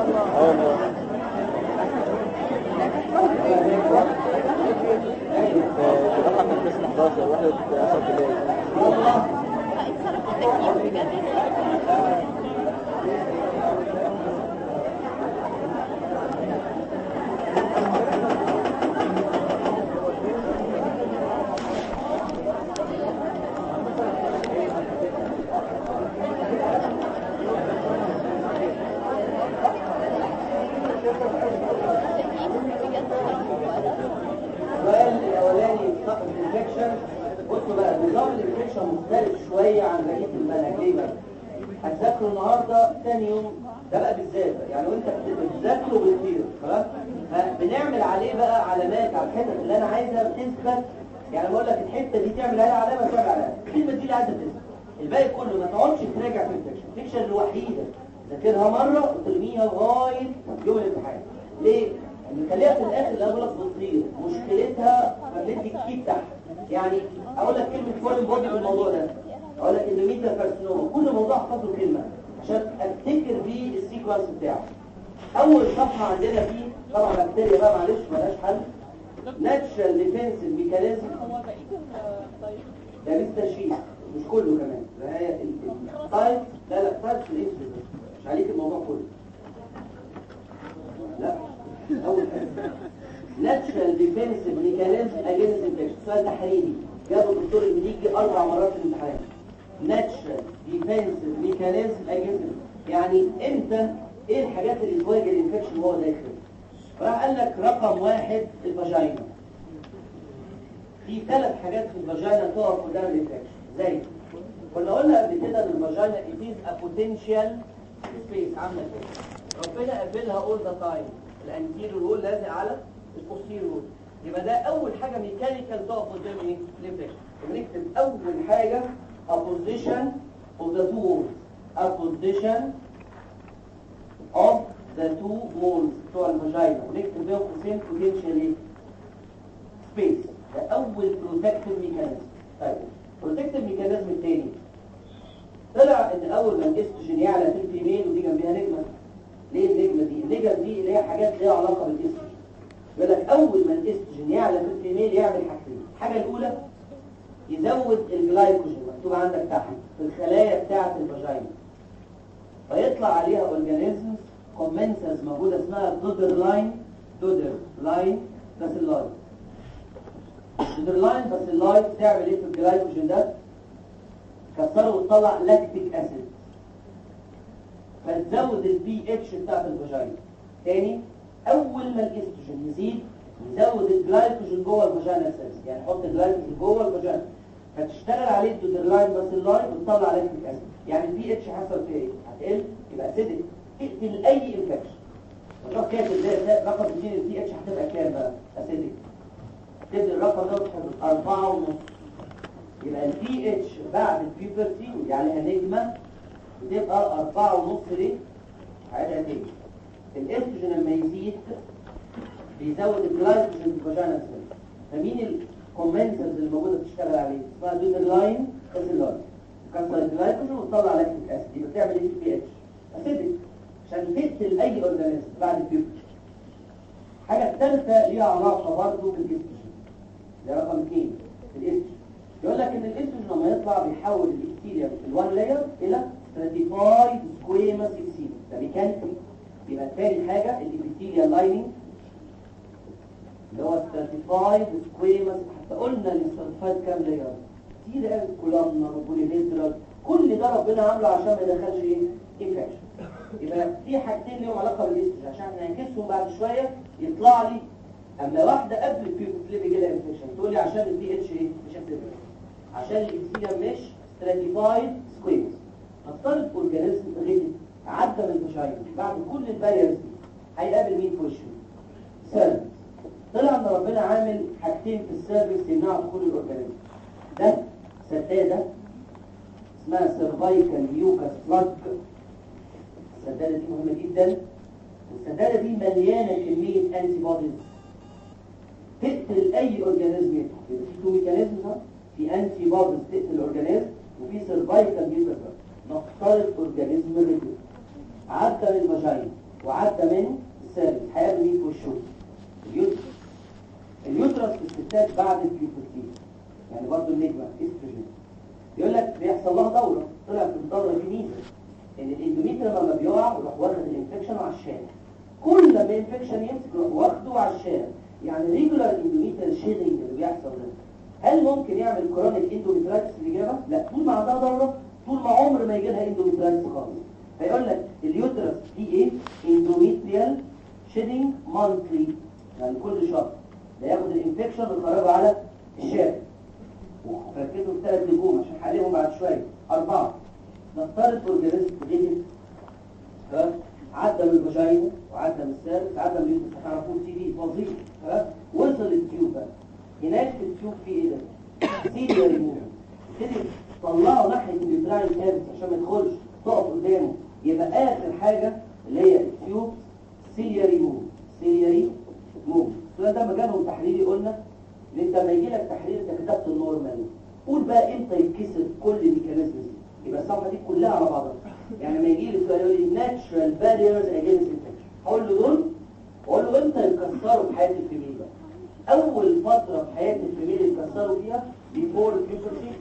رقم من قسم 11 واحد 10 بالليل السؤال الاولاني نظام الانفكشن بصوا بقى نظام الانفكشن مختلف شويه عن بقيه المنهج ليه بقى؟ هتذاكروا النهارده ثاني يوم ده بقى بالذات بقى. يعني وانت بتذاكره بتطير خلاص؟ بنعمل عليه بقى علامات على الحتت اللي انا عايزها بتثبت يعني بقول لك الحته دي تعمل عليها علامه تعمل عليها الكلمه دي اللي عايزه تثبت الباقي كله ما تقعدش تراجع في الانفكشن الانفكشن الوحيده ذاكرها مره وترميها لغايه يوم الامتحان ليه؟ نخليها في الاخر اللي اقول لك بتطير مشكلتها خليت الكيب تحت يعني اقول لك كلمه فورين بودي في الموضوع ده اقول لك اندوميتريال كارسينوما كل موضوع احفظ له كلمه عشان افتكر بيه السيكونس بتاعه اول صفحه عندنا فيه طبعا بكتيريا بقى معلش مالهاش حل ناتشرال ديفنسيف ميكانيزم هو بقية الطيب ده لسه تشريح مش كله كمان ده هي التايب لا لا تايب الانسولين مش عليك الموضوع كله لا اول حاجه ناتشرال ديفنسيف ميكانيزم اجينست انفكشن سؤال تحريري جابه الدكتور المليجي اربع مرات في الامتحان ناتشرال ديفنسيف ميكانيزم اجينست يعني امتى ايه الحاجات اللي تواجه الانفكشن وهو داخل راح قال لك رقم واحد الفاجينا في ثلاث حاجات في الفاجينا تقف قدام الانفكشن زي كنا قلنا قبل كده ان الفاجينا it is a potential space عامله كده ربنا قابلها all the time الانتيريور وول لازق على البوستيريور وول يبقى ده اول حاجه ميكانيكال تقف قدام ايه الانفكشن بنكتب اول حاجه a position of the two walls a position of the two walls بتوع الفاجينا ونكتب بيهم قوسين potential ايه سبيس ده اول بروتكتيف ميكانيزم طيب بروتكتيف ميكانيزم الثاني طلع ان اول ما الاستروجين يعلى في الفيميل ودي جنبيها نجمه ليه النجمه دي النجم دي اللي هي حاجات ليها علاقه بالاستروجين يقول لك اول ما الاستروجين يعلى في الفيميل يعمل حاجتين الحاجه الاولى يزود الجلايكوجين مكتوب عندك تحت في الخلايا بتاعه الفاجينا فيطلع عليها اورجانيزمز كومنسز موجوده اسمها دودر لاين دودر لاين باسيلاي دودر لاين باسيلاي تعمل ايه في الجلايكوجين ده تكسره وتطلع لاكتيك اسيد فتزود البي اتش بتاعت الفاجينا تاني اول ما الاستروجين يزيد يزود الجلايكوجين جوه الفاجينا سيلز يعني حط الجلايكوجين جوه الفاجينا فتشتغل عليه الدودرلاين باسيلاي وتطلع لاكتيك اسيد يعني البي اتش حصل فيه ايه هتقل يبقى اسيدك تقتل اي انفكشن الرقم كاتب ده رقم 2 البي اتش هتبقى كام بقى اسيدك تبدأ الرقم ده تحط أربعة ونص يبقى البي اتش بعد البيوبرتي ودي عليها نجمة بتبقى أربعة ونص ليه؟ عادها تاني الاستروجين لما يزيد بيزود الجلايكوجين في الفاجينا سيل فمين الكومنسرز اللي موجودة بتشتغل عليه؟ اسمها دودر لاين كاسيلاين كسر الجلايكوجين وتطلع لاكتيك اسيد يبقى بتعمل ايه في البي اتش؟ اسيدك عشان تقتل اي اورجانيزم بعد البيوبرتي الحاجة الثالثة ليها علاقة برضه بالاستروجين ده رقم اثنين الاستروجين يقول لك ان الاستروجين لما يطلع بيحول الاكتيريا الوان لاير الى ستراتيفايد سكويمس اكسيد ده ميكانيكال يبقى الثاني حاجة الابيثيليال لايننج اللي هو ستراتيفايد سكويمس حتى قلنا الاستراتيفايد كام لاير كتير قوي كولامنا وبوليفيترال كل ده ربنا عامله عشان ما يدخلش ايه انفكشن يبقى في حاجتين ليهم علاقه بالاستروجين عشان نعكسهم بعد شويه يطلع لي اما واحده قبل البيوبرتي بيجي لها انفكشن تقول لي عشان البي اتش ايه مش هتبقى عشان الابيثيليال مش ستراتيفايد سكويمس نفترض اورجانيزم غلي عدى من الفشايل بعد كل الباريرز دي هيقابل مين في وشه سيرفس طلع ان ربنا عامل حاجتين في السيرفس يمنعوا دخول الاورجانيزم ده سداده اسمها سيرفايكال ميوكاس بلاج السداده دي مهمه جدا والسداده دي مليانه كميه انتي بوديز تقتل اي اورجانيزم يدخل يبقى في تو ميكانيزم في انتي بوديز تقتل الاورجانيزم وفي سيرفايكال ميوكاس بلاج نفترض اورجانيزم ريديو عدى من الفاجينا وعدى من السيرفس هيقابل مين في وشه اليوترس اليوترس في الستات بعد البيوبرتي يعني برضه النجمه استروجين يقول لك بيحصل لها دوره طلع في الدوره دي ميزه ان الاندوميتر لما بيقع يروح واخد الانفكشن على الشارع كل ما انفكشن يمسك يروح واخده على الشارع يعني ريجولار اندوميتر شيدنج اللي بيحصل ده هل ممكن يعمل كرونيك اندوميترايتس الاجابه لا طول ما عندها دوره طول ما عمر ما يجي لها اندوميترايتس خالص هيقول لك اليوترس فيه ايه اندوميتريال شيدنج مانثلي يعني كل شهر ده ياخد الانفكشن ويخرجه على الشارع وركزوا في ثلاث نجوم عشان هعليهم بعد شويه اربعه نفترض اورجانيزم غلط ها عدى من الفاجينا وعدى من السيرفس عدى من اليوترس هتعرفوه سي في فظيع ها وصل للتيوب بقى هناك في التيوب في ايه ده؟ سيريا ريموفر تبتدي تطلعه ناحيه اليوتراين كابس عشان ما يدخلش تقف قدامه يبقى اخر حاجه اللي هي التيوب سيريا ريموف سيريا ريموف السؤال ده مجالهم تحليلي قلنا ان انت لما يجي لك تحليل انت كتبت النورمال قول بقى امتى يتكسر كل الميكانيزم دي يبقى الصفحه دي كلها على بعضها يعني لما يجي لي سؤال يقول لي ناتشرال باريرز اجينست انفكشن هقول له دول واقول له امتى يتكسروا في حياه الفيميل بقى اول فتره في حياه الفيميل يتكسروا فيها بيفور بيوبرتي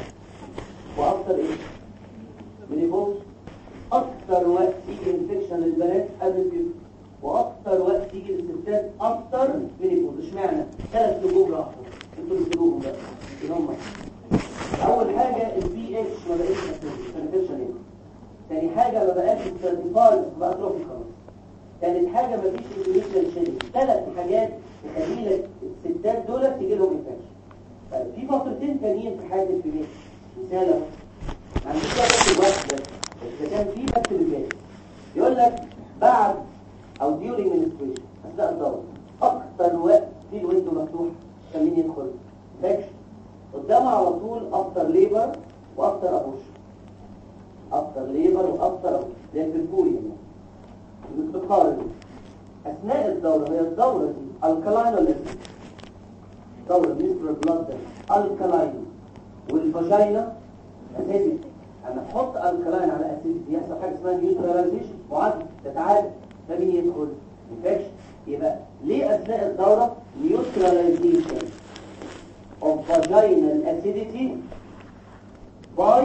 واكتر ايه منيبوز اكتر وقت يجي انفكشن للبنات قبل البيوبرتي واكتر وقت يجي للستات اكتر منيبوز اشمعنى ثلاث نجوم راحوا انتوا اللي تقولوهم بقى اللي هم اول حاجه البي اتش ما بقتش انفكشن هنا تاني حاجه ما بقاش السيرتيفايد بقى تروفي خلاص ثالث حاجه ما فيش اندوميتريال شيلنج ثلاث حاجات تخلي لك الستات دول تيجي لهم انفكشن طيب في فترتين تانيين في حياه الفيميل مثال اهو ما عنديش بس الوقت ده اذا كان في بس الجاي يقول لك بعد او ديورينج منستريشن اثناء الدوره اكتر وقت في الويندو مفتوح عشان مين يدخل انفكشن قدامه على طول افتر ليبر وافتر ابوشن افتر ليبر وافتر ابوشن زي في الكوريا بتقارن اثناء الدوره هي الدوره دي الكلاين ولا اسيد دوره مستر بلاد ده الكلاين والفاجينا اسيدك اما تحط الكلاين على اسيد يحصل حاجه اسمها نيوتراليزيشن معادله تتعادل ده مين يدخل انفكشن يبقى ليه اثناء الدوره نيوتراليزيشن of vaginal acidity by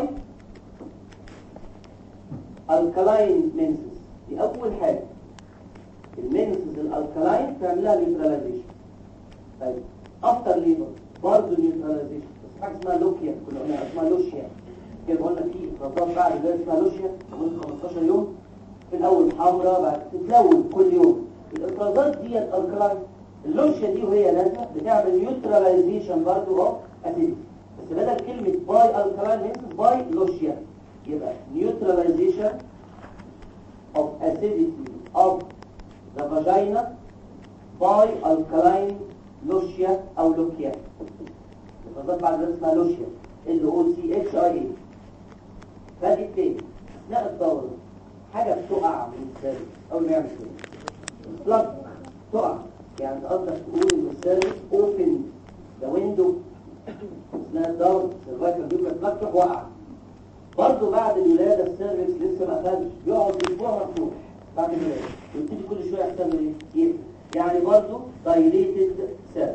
alkaline menses دي اول حاجه المنسز الالكالاين تعملها نيوتراليزيشن طيب افتر ليبر برضه نيوتراليزيشن بس حاجه اسمها لوكيا كنا قلنا اسمها لوشيا كده قلنا في افرازات بعد ده اسمها لوشيا لمده 15 يوم في الاول حمراء بعد تتلون كل يوم الافرازات ديت الكالاين اللوشيا دي وهي نازله بتعمل نيوتراليزيشن برضه اوف اسيدي بس بدل كلمه باي الكالاين منسز باي لوشيا يبقى نيوتراليزيشن of acidity of the vagina by alkaline lochia او لوكيا الفضلات بعد ذلك اسمها لوشيا ال او سي اتش اي اي فادي التاني اثناء الدورة حاجة بتقع من السيرفس اول ما يعمل كده بلج تقع يعني قصدك تقول ان السيرفس اوبن ذا ويندو اثناء الدورة السيرفايكال بيبقى بلج تروح وقع برضه بعد الولادة السيرفكس لسه ما قفلش يقعد اسبوع مفتوح بعد الولادة ويبتدي كل شوية يحصل له ايه؟ يقفل يعني برضه دايليتد سيرفكس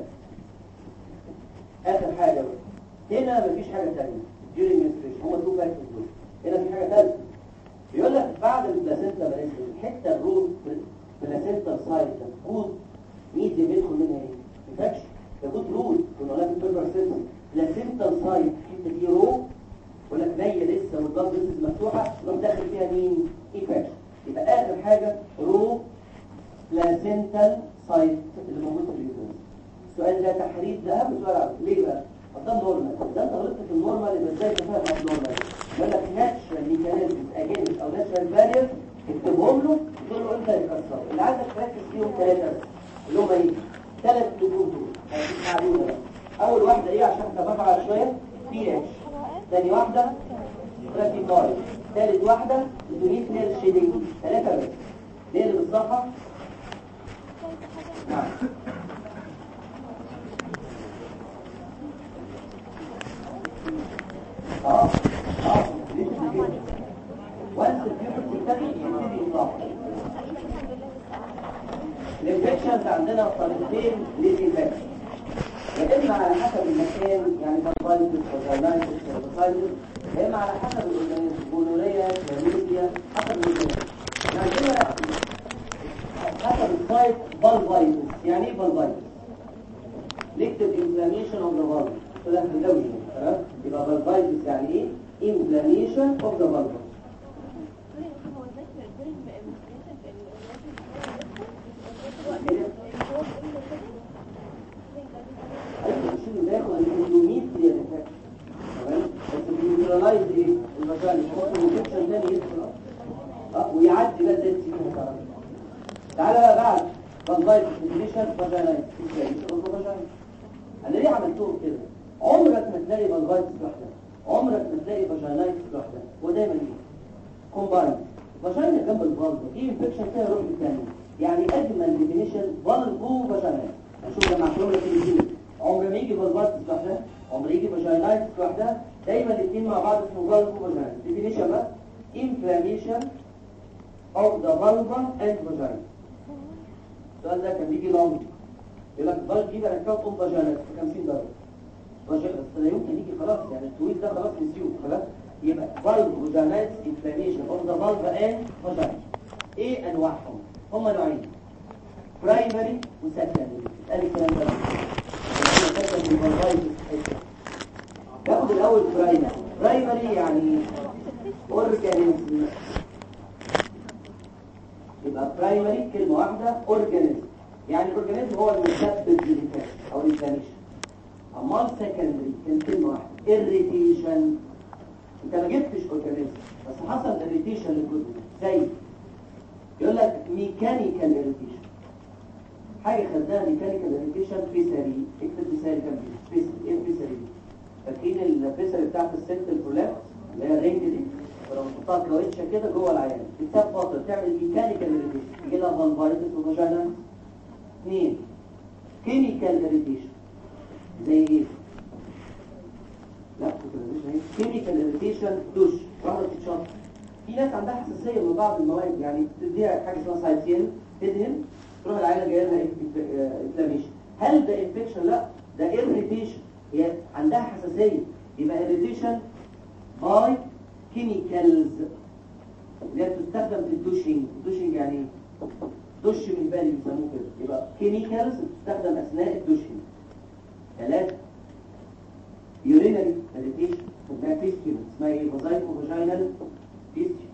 آخر حاجة بقى هنا مفيش حاجة تانية during menstruation هما تو فاكتورز دول هنا في حاجة ثالثة بيقول لك بعد البلاسينتا بلاسينتا الحتة الروت بلاسينتا سايت الروت ميديا بيدخل منها ايه؟ انفكشن يكون روت كنا قلنا في البيبر سيلز بلاسينتا سايت الحتة دي رو يقول لك نية لسه والضغط لسه مفتوحة يقوم داخل فيها مين؟ انفكشن يبقى آخر حاجة رو بلاسينتال سايت اللي موجود في اليوتيوب السؤال ده تحريف ده اهم سؤال عارف ليه بقى؟ ده نورمال ده انت غلطت في النورمال يبقى ازاي تفهم النورمال يقول لك ناتشرال ميكانيزم اجينست او ناتشرال بارير اكتبهم له تقول له انت يكسر اللي عايزك تركز فيهم ثلاثه بس اللي هم ايه؟ ثلاث نجوم دول هتسمعونا بقى اول واحده ايه عشان تبقى على شويه بي اتش ثاني واحده راتيفاي ثالث واحده دوميتريال شيدنج ثلاثه بس ليه اللي بالصفحه؟ نعم اه اه وانس البيوبرتي تبتدي يبتدي يطلع الانفكشنز عندنا طريقتين للانفكشن يا اما على حسب المكان يعني فايروس فاجينايتس هيباتايتس يا اما على حسب الاورجانيزم جونوريا كلاميديا حسب الاورجانيزم عندنا حسب السايت فالفايتس يعني ايه فالفايتس نكتب inflammation of the valve كده هنجوز تمام يبقى فالفايتس يعني ايه inflammation of the valve هو ازاي تقدري بإمكانياتك ايوه الشيء اللي بياخد الاندوميتريال افكت تمام بس بينيوترلايز ايه المجال مش ممكن انفكشن تاني يدخل اه ويعدي بقى زي السيكون بتاعه تعالى بقى بعد فالفايتس ديفينيشن فاجينايتس انا ليه عملتهم كده عمرك ما تلاقي فالفايتس لوحدها عمرك ما تلاقي فاجينايتس لوحدها ودايما ايه كومباين فاجينا جنب الفالف في انفكشن فيها روح الثاني يعني اجمل ديفينيشن فالفو فاجينا هنشوف لما احكي لك الاثنين عمر ما يجي فالفايتس لوحدها عمر يجي فاجينايتس لوحدها دايما الاثنين مع بعض اسمه فالفو فاجينا ديفينيشن بقى inflammation of the vulva and vagina السؤال ده كان بيجي لونج يقول لك الفالف دي بقى كام ام فاجينا في 50 درجه فاجينا بس لا يمكن يجي خلاص يعني التويل ده خلاص نسيوه خلاص يبقى valve vaginitis inflammation of the vulva and vagina ايه انواعهم هم نوعين برايمري وسكندري قال الكلام ده ناخد الاول برايمري برايمري يعني اورجانيزم يبقى برايمري كلمه واحده اورجانيزم يعني الاورجانيزم هو المسبب للانفكشن او الانفلاميشن امال سكندري كان كلمه واحده irritation انت ما جبتش اورجانيزم بس حصل اريتيشن للجزء زي يقول لك ميكانيكال اريتيشن حاجه خدناها ميكانيكال اريتيشن فيسري اكتب فيسري كام فيسري ايه فيسري فاكرين الفيسري بتاعت الست البرولاكس اللي هي الرينج دي ولو نحطها كاوتشه كده جوه العيان بتساب فتره تعمل ميكانيكال اريتيشن يجي لها فالفايتس وفاجينا اثنين كيميكال اريتيشن زي ايه لا كيميكال اريتيشن دوش واحده تتشط في ناس عندها حساسيه من بعض المواد يعني تديها حاجه اسمها سايتين تدهن تروح العيله جايه لها انفلاميشن هل ده انفكشن لا ده اريتيشن هي عندها حساسيه يبقى اريتيشن باي كيميكالز اللي هي بتستخدم في الدوشنج الدوشنج يعني ايه دش من بالي بيسموه كده يبقى كيميكالز بتستخدم اثناء الدوشنج ثلاثه يورينري اريتيشن اسمها فيستيول اسمها ايه فازايكو فاجينال فيستيول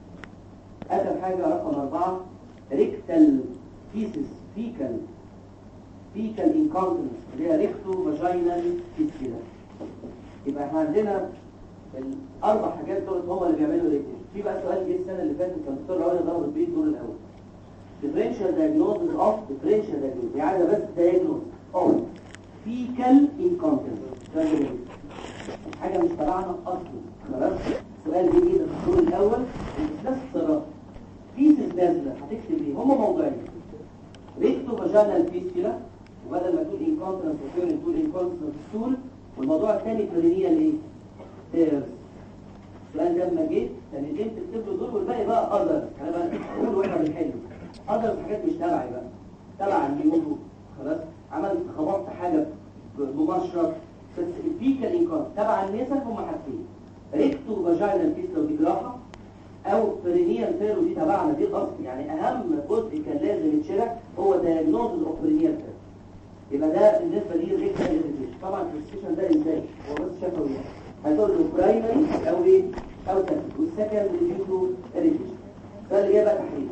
اخر حاجه رقم أربعة ريكتال فيسس فيكال فيكال انكونتنس اللي هي ريكتو فاجينال فيستيول يبقى احنا عندنا الاربع حاجات دول هم اللي بيعملوا اريتيشن في بقى سؤال جه السنه اللي فاتت كان الدكتور راوي ضرب بيه الدور الاول differential diagnosis of differential diagnosis يعني بس diagnosis of fecal incontinence ده اللي حاجة مش تبعنا أصلا خلاص سؤال بيجي ده في الدور الأول ومش نفس الصراحة فيسز نازلة هتكتب ايه هما موضوعين ريكتو فاجينال فيستيلا وبدل ما تقول انكونترنس وفيرن تقول انكونترنس ستول والموضوع الثاني برينيال ايه تيرز السؤال ده لما جيت ثانيتين تكتب له دول والباقي بقى اذر انا بقى اقول واحنا بنحل اذر حاجات مش تبعي بقى تبع النيورو خلاص عملت خبطت حاجه بمشرط بس الفيكال انكار تبع النسا هم حاجتين ريكتو فاجينال فيستو دي جراحه او برينيال فيرو دي تبعنا دي الاصل يعني اهم جزء كان لازم يتشرح هو دايجنوز اوف برينيال فيرو يبقى ده بالنسبه لي ريكتال اريتيشن طبعا البريسكريبشن ده ازاي هو بس شافه ايه هتقول له برايمري او ايه او سكند والسكند ديو اريتيشن ده اللي جاي بقى تحليل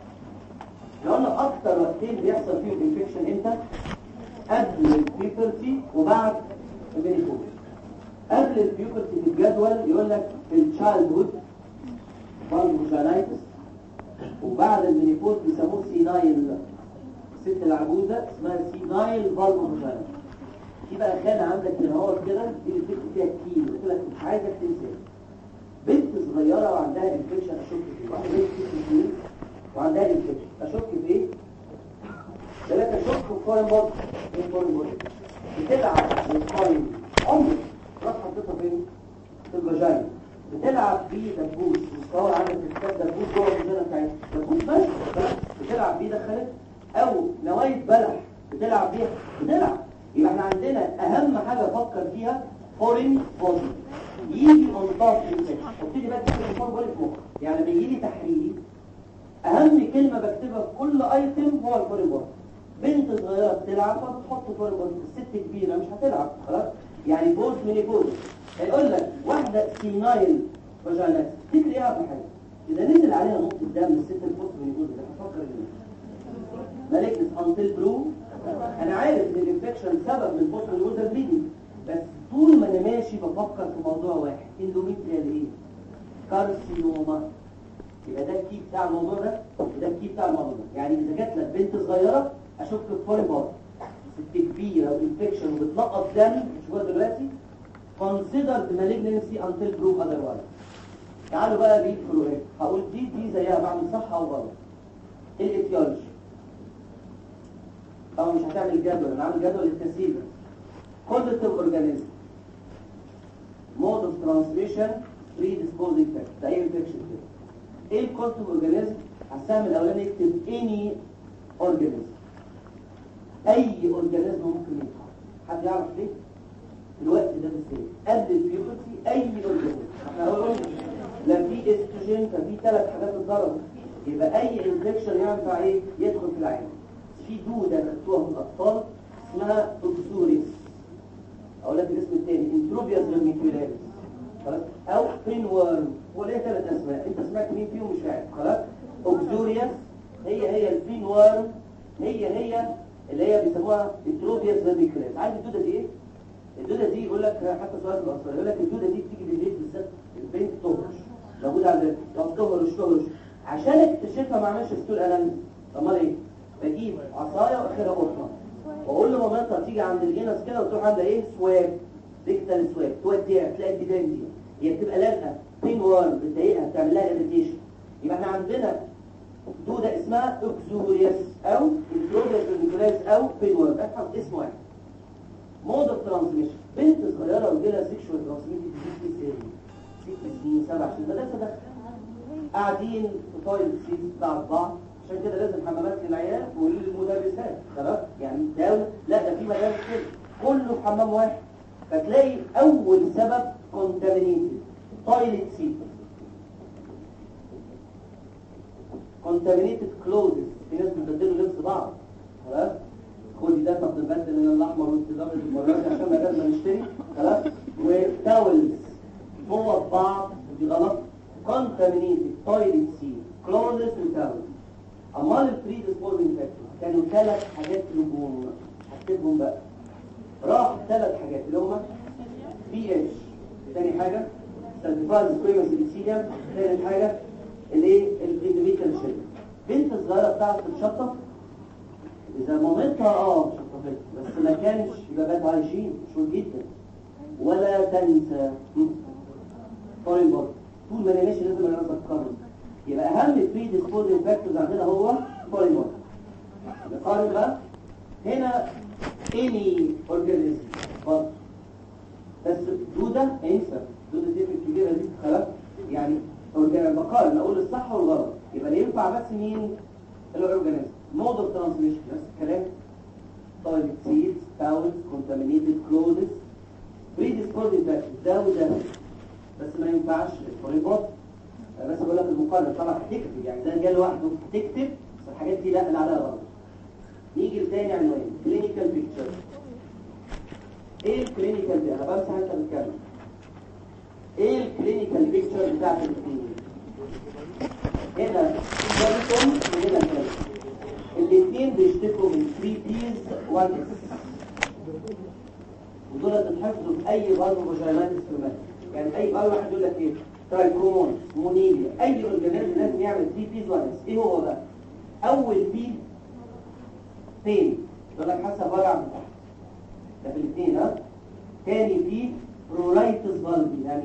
لو قلنا اكتر وقتين بيحصل فيهم انفكشن امتى قبل البيبرتي وبعد المينيبوز قبل البيوبرتي في الجدول يقول لك في التشايلد هود فالفوجينايتس وبعد المينيبوز بيسموه سينايل الست العجوزه اسمها سينايل فالفوجينايتس في بقى خانه عندك هنا هو كده دي اللي بتكتب فيها كيلو قلت لك مش عايزك تنسى بنت صغيره وعندها انفكشن اشك فيه واحده بنت ست سنين وعندها انفكشن اشك في ايه؟ ثلاثه اشك في فورين بودي ايه فورين بودي بتلعب بالقايم عمر راس حطيتها فين في الفاجينا بتلعب بيه دبوس مستوى عندك تكتب دبوس جوه الفاجينا بتاعتها دبوس بس بتلعب بيه دخلت او نوايا بلح بتلعب بيها بتلعب يبقى احنا عندنا اهم حاجه افكر فيها فورين بودي يجي اون توب ابتدي بقى تحرير الفور بودي في مخك يعني لما يجي لي تحريري اهم كلمه بكتبها في كل ايتم هو الفورين بودي بنت صغيره بتلعب فبتحط فورين بودي الست كبيره مش هتلعب خلاص يعني بوز ميني بوز هيقول لك واحده سينايل فاجينات تفتكر ايه اهم حاجه اذا نزل عليها نقطه دم الست البوست ميني بوز ده هتفكر ايه مالكنس انتل برو انا عارف ان الانفكشن سبب من البوست ميني بوز ده بليدنج بس طول ما انا ماشي بفكر في موضوع واحد اندوميتريال ايه كارسينوما يبقى ده الكي بتاع الموضوع ده وده الكي بتاع الموضوع ده يعني اذا جات لك بنت صغيره اشك في فورين بار ست كبيره وانفكشن وبتنقط دم مش هو دلوقتي considered malignancy until proved otherwise تعالوا بقى دي فروقات هقول دي دي زيها بعمل صح او غلط ايه الاتيولوجي او مش هتعمل جدول انا عامل جدول للتسهيل positive organism mode of transmission predisposing factor ده ايه infection كده ايه الكونتيف اورجانيزم على السهم الاولاني اكتب any organism اي اورجانيزم ممكن يطلع حد يعرف ليه في الوقت ده بالذات قبل البيوبرتي اي اورجانيزم احنا قلنا لا في استروجين ففي ثلاث حاجات اتضربوا يبقى اي انفكشن ينفع ايه يدخل في العين في دوده خدتوها في الاطفال اسمها اوكسوريس اقول لك الاسم الثاني انتروبياس فيرميكولاريس خلاص او بين وورم هو ليه ثلاث اسماء انت سمعت مين فيهم مش عارف خلاص اوكسورياس هي هي البين وورم هي هي اللي هي بيسموها انتروبياس فيرميكولاريس عارف الدوده دي ايه الدوده دي يقول لك حتى سؤال في الاطفال يقول لك الدوده دي بتيجي بالليل بالذات البنت تهرش موجوده عند لو تهرش تهرش عشان اكتشفها ما اعملش ستول اناليز امال ايه بجيب عصايه واخرها قطنه واقول لمامتها تيجي عند الجنس كده وتروح عامله ايه سواب ديكتال سواب توديها تلاقي البيبان دي هي بتبقى لازقه بين وان بتضايقها بتعمل لها اريتيشن يبقى احنا عندنا دوده اسمها اوكسورياس او انتروبياس فيرميكولاس او بين وان افهم اسم واحد مود اوف ترانسميشن بنت صغيره وجالها سيكشوال ترانسميشن في ست سنين سبع سنين ده لسه داخل قاعدين في تويلت سيت بتاع بعض عشان كده لازم حمامات للعيال وللمدرسات خلاص يعني دولة لا ده في مدارس كده كله في حمام واحد فتلاقي اول سبب contaminated تويلت سيت contaminated clothes في ناس بتبدلوا لبس بعض خلاص خدي ده طب نبدل من الاحمر والابيض المره دي عشان ما لازم نشتري خلاص وتاولز جوه بعض دي غلط contaminated toilet seat clothes وتاولز امال البري ديسبوزنج فاكتور كانوا ثلاث حاجات نجوم هكتبهم بقى راح ثلاث حاجات اللي هما بي اتش ثاني حاجه سيرتيفايد سكويمس ابيثيليوم ثالث حاجه الايه الاندوميتال شيل بنت صغيره بتعرف تتشطف اذا مامتها اه شطفتها بس ما كانش يبقى بات عايشين مشهور جدا ولا تنسى فورين بورد طول ما انا ماشي لازم انا اتذكره يبقى اهم بري ديسبوزنج فاكتورز عندنا هو فورين بورد نقارن بقى هنا اني اورجانيزم برضه بس دودة انسى دودة دي الكبيرة دي خلاص يعني اورجانيزم بقارن اقول الصح والغلط يبقى اللي ينفع بس مين الاورجانيزم مود اوف ترانسميشن نفس الكلام تويلت سيدز تاولز كونتامينيتد كلوزز بري ديسبوزنج فاكتورز ده وده بس ما ينفعش الفورين بورد أنا بس بقول لك المقارنة طبعا هتكتب يعني ده جه لوحده هتكتب بس الحاجات دي لا اللي عليها غلط نيجي لتاني عنوان كلينيكال بيكتشر ايه الكلينيكال دي انا بمسح انت بتتكلم ايه الكلينيكال بيكتشر بتاعت الاثنين هنا كالسيوم وهنا كالسيوم الاثنين بيشتكوا من 3 بيز 1 اس ودول تتحفظوا في اي برضه فاجينات استرومات يعني اي اول واحد يقول لك ايه ترايكرومون مونيليا اي اورجانيزم لازم يعمل 3 بيز 1 اس ايه هو ده اول بي فين يقول لك حسب وجع من تحت ده في الاثنين ها تاني بي برولايتس فالفي يعني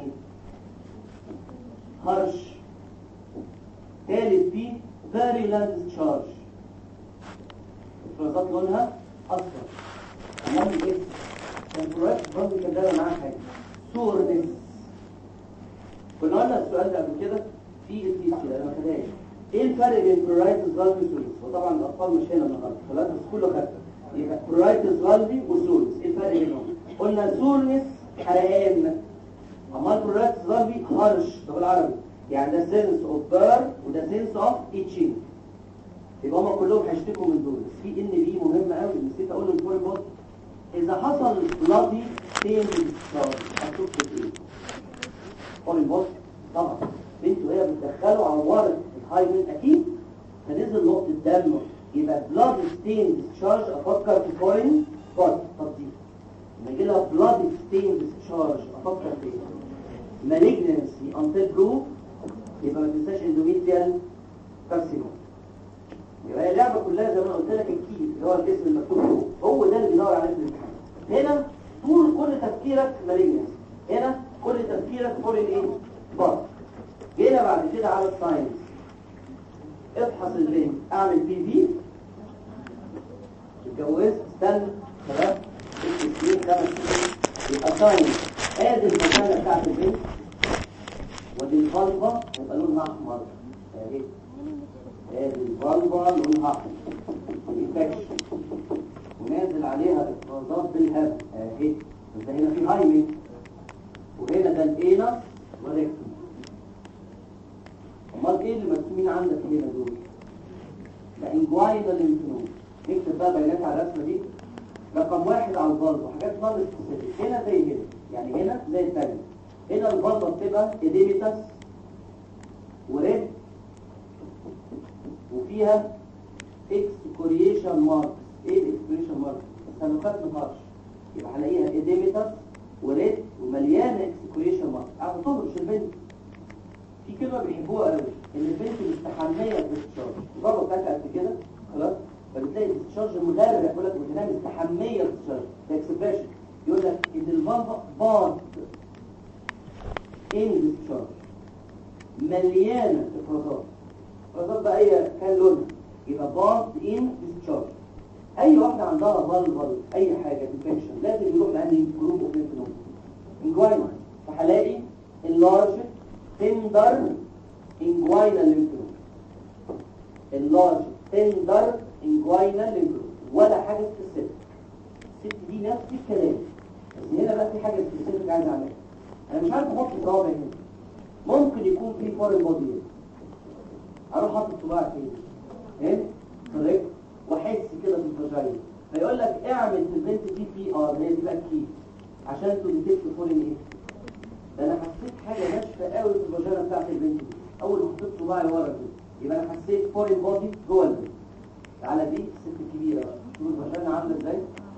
هرش ثالث بي فيريلاند تشارج الفرازات لونها اصفر امال ايه كان برولايتس فالفي كان دايما معاه حاجه سورنس كنا قلنا السؤال ده قبل كده في التي سي انا ما خدهاش ايه الفرق بين برايتس فالفي وسوليس وطبعا الاطفال مش هنا النهارده خلاص بس كله خف يبقى برايتس فالفي وسوليس ايه الفرق بينهم قلنا سوليس حرقان اما البرايتس فالفي هرش ده بالعربي يعني ده سينس اوف بير وده سينس اوف ايتشينج يبقى هم كلهم هيشتكوا من دول بس في ان بي مهم قوي نسيت اقول للبوي بوت اذا حصل بلادي ستين هتشوف ايه بوي بوت طبعا بنته وهي بتدخله عورت الهايمن اكيد فنزل نقطه دم يبقى بلاد ستين ديسشارج افكر في فورين بوت طب دي لما يجي لها بلاد ستين ديسشارج افكر في مالجنسي انتل برو يبقى ما تنساش اندوميتريال كارسينوم يبقى هي اللعبه كلها زي ما أنا قلت لك الكيس اللي هو الجسم المكتوب فوق هو ده اللي بيدور عليه في الامتحان هنا طول كل تفكيرك مالجنس هنا كل تفكيرك فورين ايه بار جينا بعد كده على الساينس افحص البنت اعمل بي في اتجوزت استنى خلاص ست سنين خمس سنين يبقى ساينس ادي المكانه بتاعت البنت ودي الفالفا يبقى لونها احمر اهي ادي الفالفا لونها احمر انفكشن ونازل عليها افرازات بالهب اهي انت هنا في هايمن وهنا ده الانس والريكتوم امال ايه اللي مرسومين عندك هنا دول ده انجواينال ليمفنود نكتب بقى بيانات على الرسمه دي رقم واحد على الفالفا حاجات نون سبيسيفيك هنا زي هنا يعني هنا زي الثانيه هنا الفالفا بتبقى اديميتاس وريد وفيها اكسكوريشن مارك ايه الاكسكوريشن مارك السلوكات مهارش يبقى هلاقيها اديميتاس وريد ومليانه اكسكوريشن مارك عارف تهرش البنت في كلمه بيحبوها قوي ان البنت مستحميه بالاستشارج البابا بتاعتها قد كده خلاص فبتلاقي الاستشارج مغرق يقول لك وتنام مستحميه بالاستشارج ده اكسبريشن يقول لك ان الفالفا بارت ان الاستشارج مليانه افرازات افرازات بقى اي كان لونها يبقى بارت ان الاستشارج اي واحده عندها فالفال اي حاجه انفكشن لازم يروح لانهي جروب اوف ليمف انجواينا فهلاقي اللارج تندر انجواينا ليمف اللارج تندر انجواينا ليمف ولا حاجه سبيسيفيك الست دي نفس الكلام بس هنا بقى في حاجه سبيسيفيك عايز اعملها انا مش عارف احط صوابع هنا ممكن يكون في فورين بودي اروح احط صباعي فين هنا كوريكت واحس كده في الفاجينا فيقول لك اعمل في البنت دي بي ار هي دي بقى كي عشان تديتكت فورين ايه ده انا حسيت حاجه ناشفه قوي في الفاجينا بتاعت البنت دي اول ما حطيت صباعي ورا كده يبقى انا حسيت فورين بودي جوه البنت تعالى دي الست الكبيره بقى شوف الفاجينا عامله ازاي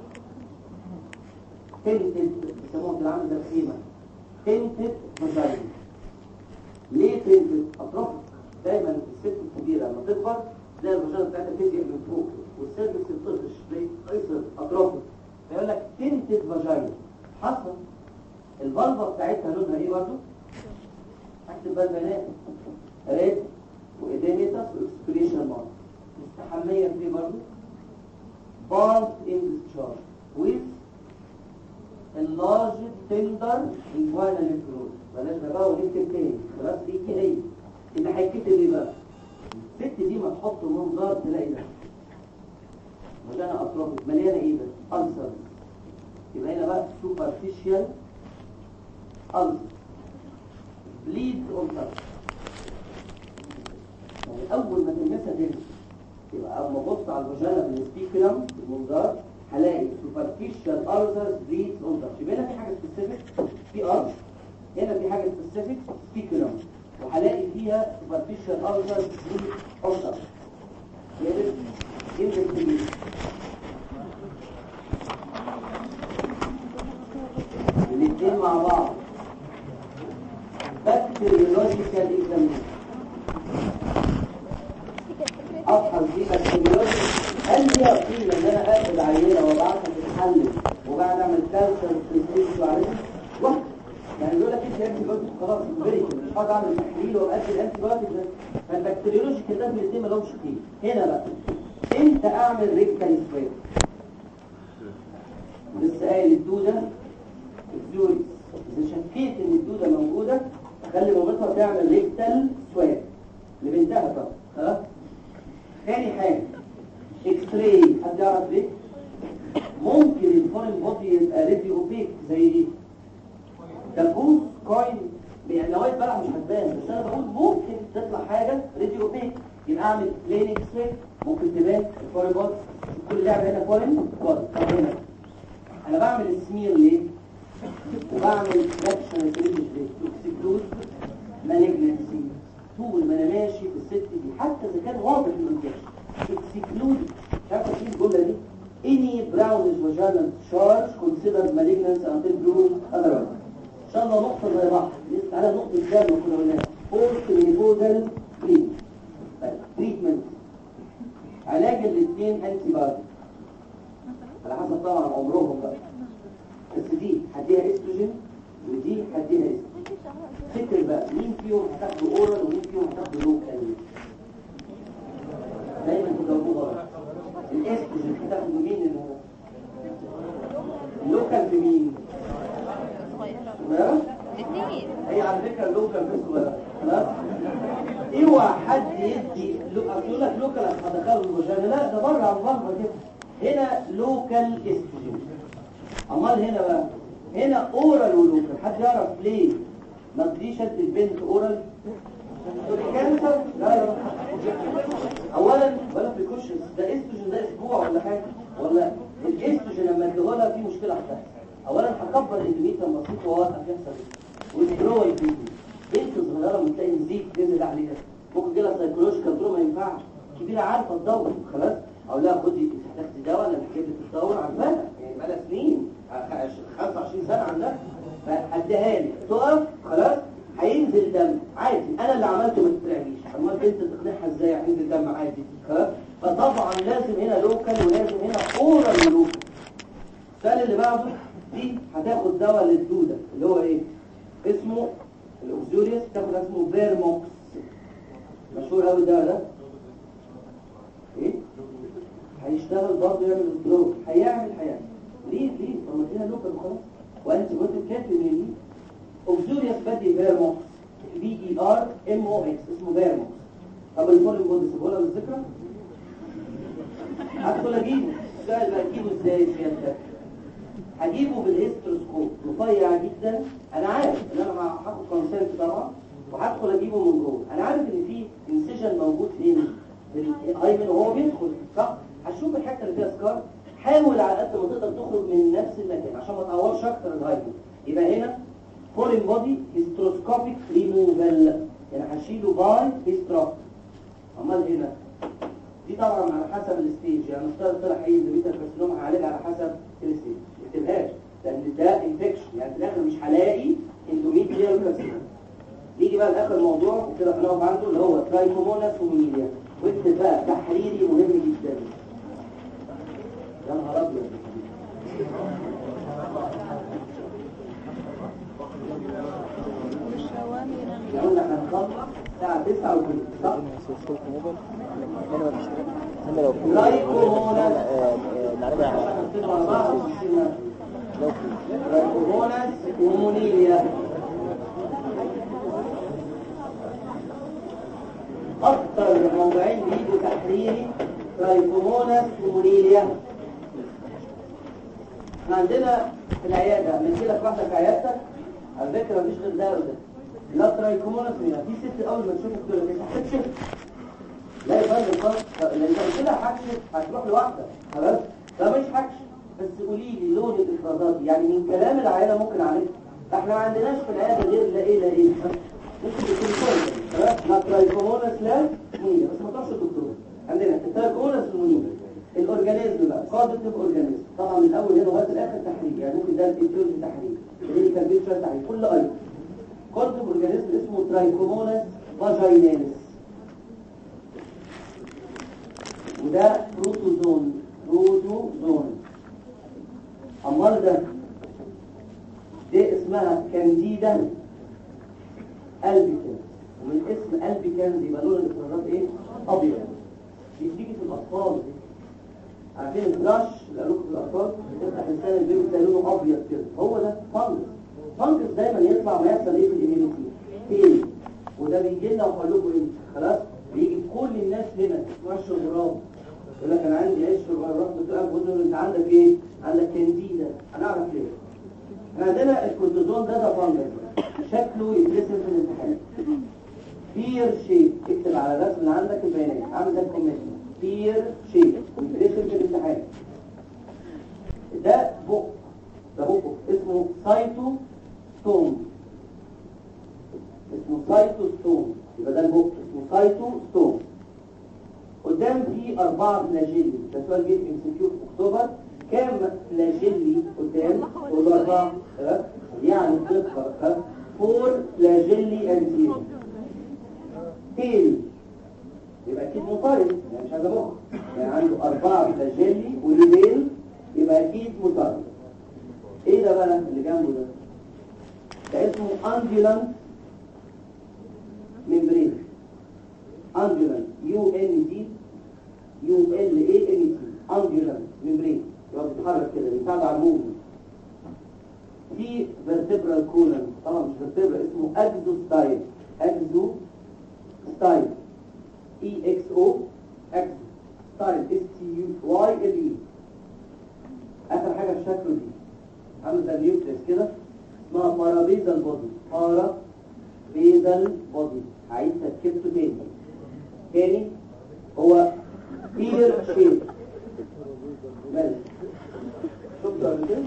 تنتد بيسموها كده عامله زي الخيمه تنتد فاجينا ليه تنتد اطراف دايما الست الكبيره لما تكبر تلاقي الفاجينا بتاعتها تضيق من فوق والسيرفكس الطفش تلاقي قيصر اطرافه فيقول لك تنتد فاجينا حصل الفالفا بتاعتها لونها ايه برضه هكتب بقى البيانات ريد واديميتاس واكسبريشن مارك مستحميه في برضه بارت ان ديسشارج ويز اللارج تندر انجوانا ليمفنود بلاش ده بقى ونكتب تاني خلاص دي كده هي اللي هيتكتب ايه بقى الست دي ما تحط منظار تلاقي ده مليانه اطراف مليانه ايه ده ألسر يبقى هنا بقى سوبرفيشال ألسر بليد اون يعني اول ما تلمسها تاني يبقى اما ابص على الفاجينا بالسبيكرم بالمنظار هلاقي سوبرفيشال ألسر بليد اون يبقى هنا في حاجه سبيسيفيك في ألسر هنا في حاجه سبيسيفيك سبيكرم وهلاقي فيها سوبرفيشال ألسر بليد اون يبقى الاثنين مع بعض بكتيريولوجيكال اكزامينشن افحص دي بكتيريولوجيكال هل دي قيمه ان انا اخد عينه وابعتها تتحلل وبعد اعمل كالسيوم سنتيز وعليها واحد يعني يقول لك انت انتي بايوتيك خلاص فيريكال مش هقعد اعمل تحليل وابقى الانتي بايوتيك ده فالبكتيريولوجيكال ده الاثنين ما لهمش قيمه هنا بقى امتى اعمل ريكتال سويب لسه قايل الدوده الفلوريس اذا شكيت ان الدوده موجوده خلي مامتها تعمل ريكتال سواب لبنتها طبعا خلاص تاني حاجه اكس راي حد يعرف ليه ممكن الفورين بودي يبقى ريدي اوبيك زي ايه دبوس كوين يعني نوايا بلع مش هتبان بس انا بقول ممكن تطلع حاجه ريدي اوبيك يبقى اعمل بلين اكس راي ممكن تبان الفورين بودي كل لعبه هنا فورين بودي طب هنا انا بعمل السمير ليه وبعمل فراكشن سيريج ليه اكسكلود مالجنسي طول ما انا ماشي في الست دي حتى اذا كان واضح الانفكشن اكسكلود مش عارف ايه الجمله دي any brownish vaginal charge considered malignant until proved otherwise ان شاء الله نقطه زي بعض لسه على نقطه الجامعه كنا قلناها post menopausal treatment treatment علاج الاثنين انتي بايوتيك على حسب طبعا عمرهم بقى بس دي هديها استروجين ودي هديها استروجين فكر بقى مين فيهم هتاخده اورال ومين فيهم هتاخده لوكال دايما تجاوبوه غلط الاستروجين هتاخده مين اللي هو اللوكال في مين صغيرة الاثنين هي على فكرة اللوكال في صغيرة خلاص اوعى حد يدي لو- أصل يقول لك لوكال هدخله الوجهان لا ده بره على الغربة كده هنا لوكال استروجين امال هنا بقى هنا اورال ولوكال حد يعرف ليه ما تجيش ادي البنت اورال كانسر لا يا رب. اولا ولا بريكوشنز ده استروجين ده اسبوع ولا حاجه ولا الاستروجين لما اديهولها في مشكله هتحصل اولا هكبر الاندوميتريم بسيط وواقف يحصل ويدرو البيبي بنت صغيره من تلاقي نزيف نزل عليها ممكن جالها سايكولوجيكال تروما ما ينفعش كبيره عارفه تدور خلاص اقول لها خدي انت هتاخدي دواء انا حكيت لك الدور عارفاها يعني بقالها سنين 25 سنه عندها فاديها لي تقف خلاص هينزل دم عادي انا اللي عملته ما تترعبيش امال انت تقنعها ازاي هينزل دم عادي خلاص فطبعا لازم هنا لوكال ولازم هنا اورال لوكال السؤال اللي بعده دي هتاخد دواء للدوده اللي هو ايه اسمه الاوكسيوريوس تاخد اسمه بيرموكس مشهور قوي الدواء ده ايه هيشتغل برضه يعمل الدروب هيعمل هيعمل ليه ليه طب ما فيها لوكال خلاص وانت قلت كاتب مين اوكسيوريوس بدي بيرموكس بي اي ار ام او اكس اسمه بيرموكس طب الفول بود سيبولا بالذكر هدخل اجيبه السؤال بقى اجيبه ازاي سيادتك هجيبه بالهيستروسكوب رفيع جدا انا عارف ان انا هاخد كونسنت طبعا وهدخل اجيبه من جوه انا عارف ان في انسيجن موجود فين في الايمن وهو بيدخل صح هشوف الحته اللي فيها سكار حاول على قد ما تقدر تخرج من نفس المكان عشان ما تعورش اكتر الايمن يبقى هنا فورين بودي هيستروسكوبيك ريموفال يعني هشيله باي هيستروك امال هنا دي طبعا على حسب الستيج يعني نفترض طلع ايه زبيتا الكارسينوما هعالجها على حسب الستيج ما تكتبهاش لان ده انفكشن يعني في الاخر مش هلاقي اندوميتريال كارسينوما نيجي بقى لاخر موضوع وكده هنقف عنده اللي هو ترايكوموناس وميليا واكتب بقى تحريري مهم جدا يا نهار ابيض قلنا هنخلص الساعه 9 وكده صح؟ انا لو في لايكوموناس نعرفها عشان نكتبوا على بعض ونشيل لو في ترايكوموناس ومونيليا اكتر موضوعين بيجوا تحريري ترايكوموناس ومونيليا احنا عندنا في العياده بنجي لك واحده في عيادتك على فكره مفيش غير ده وده لا ترايكوموناس ولا في ست اول ما تشوفك تقول لك انت هتكشف لا يا فندم خلاص لان انت قلت لها هكشف هتروح لوحدك خلاص ده مش هكشف بس قولي لي لون الافرازات يعني من كلام العياده ممكن اعرفها فاحنا ما عندناش في العياده غير لا ايه لا ايه ممكن يكون كويس خلاص لا ترايكوموناس لا منية بس ما تروحش الدكتور عندنا الترايكوموناس المنية الاورجانيزم بقى كوادرتيف اورجانيزم طبعا من الاول هنا لغايه الاخر تحرير يعني ممكن ده الفيتيوز تحرير كلينيكال بيكتشر تحرير كل ايضا كوادرتيف اورجانيزم اسمه ترايكوموناس فاجيناليس وده بروتوزون بروتوزون امال ده دي اسمها كانديدا البيكنز ومن اسم البيكنز يبقى لون الافرازات ايه ابيض دي بتيجي في الاطفال عارفين الفلاش اللي قالوا في الاطفال بتفتح لسان البيبي تلاقي لونه ابيض كده هو ده فانجس فانجس دايما يطلع ما يحصل ايه في الاميونيتي تاني وده بيجي لنا وهقول لكم ايه خلاص بيجي في كل الناس هنا وش الغراب يقول لك انا عندي عيش في الغراب رحت قلت له بقول له انت عندك ايه عندك كانديدا هنعرف ليه احنا عندنا الكورتيزون ده ده فانجس شكله يترسم في الامتحان بير شيب اكتب على الرسم اللي عندك البيانات عامل زي الكوميشن بير شيب ويترسم في الامتحان ده بق ده بق اسمه سايتو ستون اسمه سايتو ستون يبقى ده البق اسمه سايتو ستون قدام في أربعة فلاجيلي ده سؤال جه في انستيتيوت في أكتوبر كام فلاجيلي قدام قول أربعة ها؟ يعني صفر ها؟ فور فلاجيلي أنتيريور تيل يبقى أكيد مطارد يعني مش هذا مخ يعني عنده أربعة فلاجيلي وليبيل يبقى أكيد مطارد إيه ده بقى اللي جنبه ده؟ ده اسمه أنجلانت ممبرين أنجلانت يو ان دي يو ال اي ان تي أنجلانت ممبرين يبقى بيتحرك كده بيساعد على الموفمنت في فيرتبرال كولن طبعا مش فيرتبرال اسمه اكزو ستايل اكزو ستايل اي اكس او اكزو ستايل اس تي يو واي ال اي اخر حاجه في شكله دي عامل زي النيوكليس كده اسمها بارابيزال بودي بارا بيزال بودي عايز تركيبته تاني تاني هو بير شيب مالك شفت قبل كده؟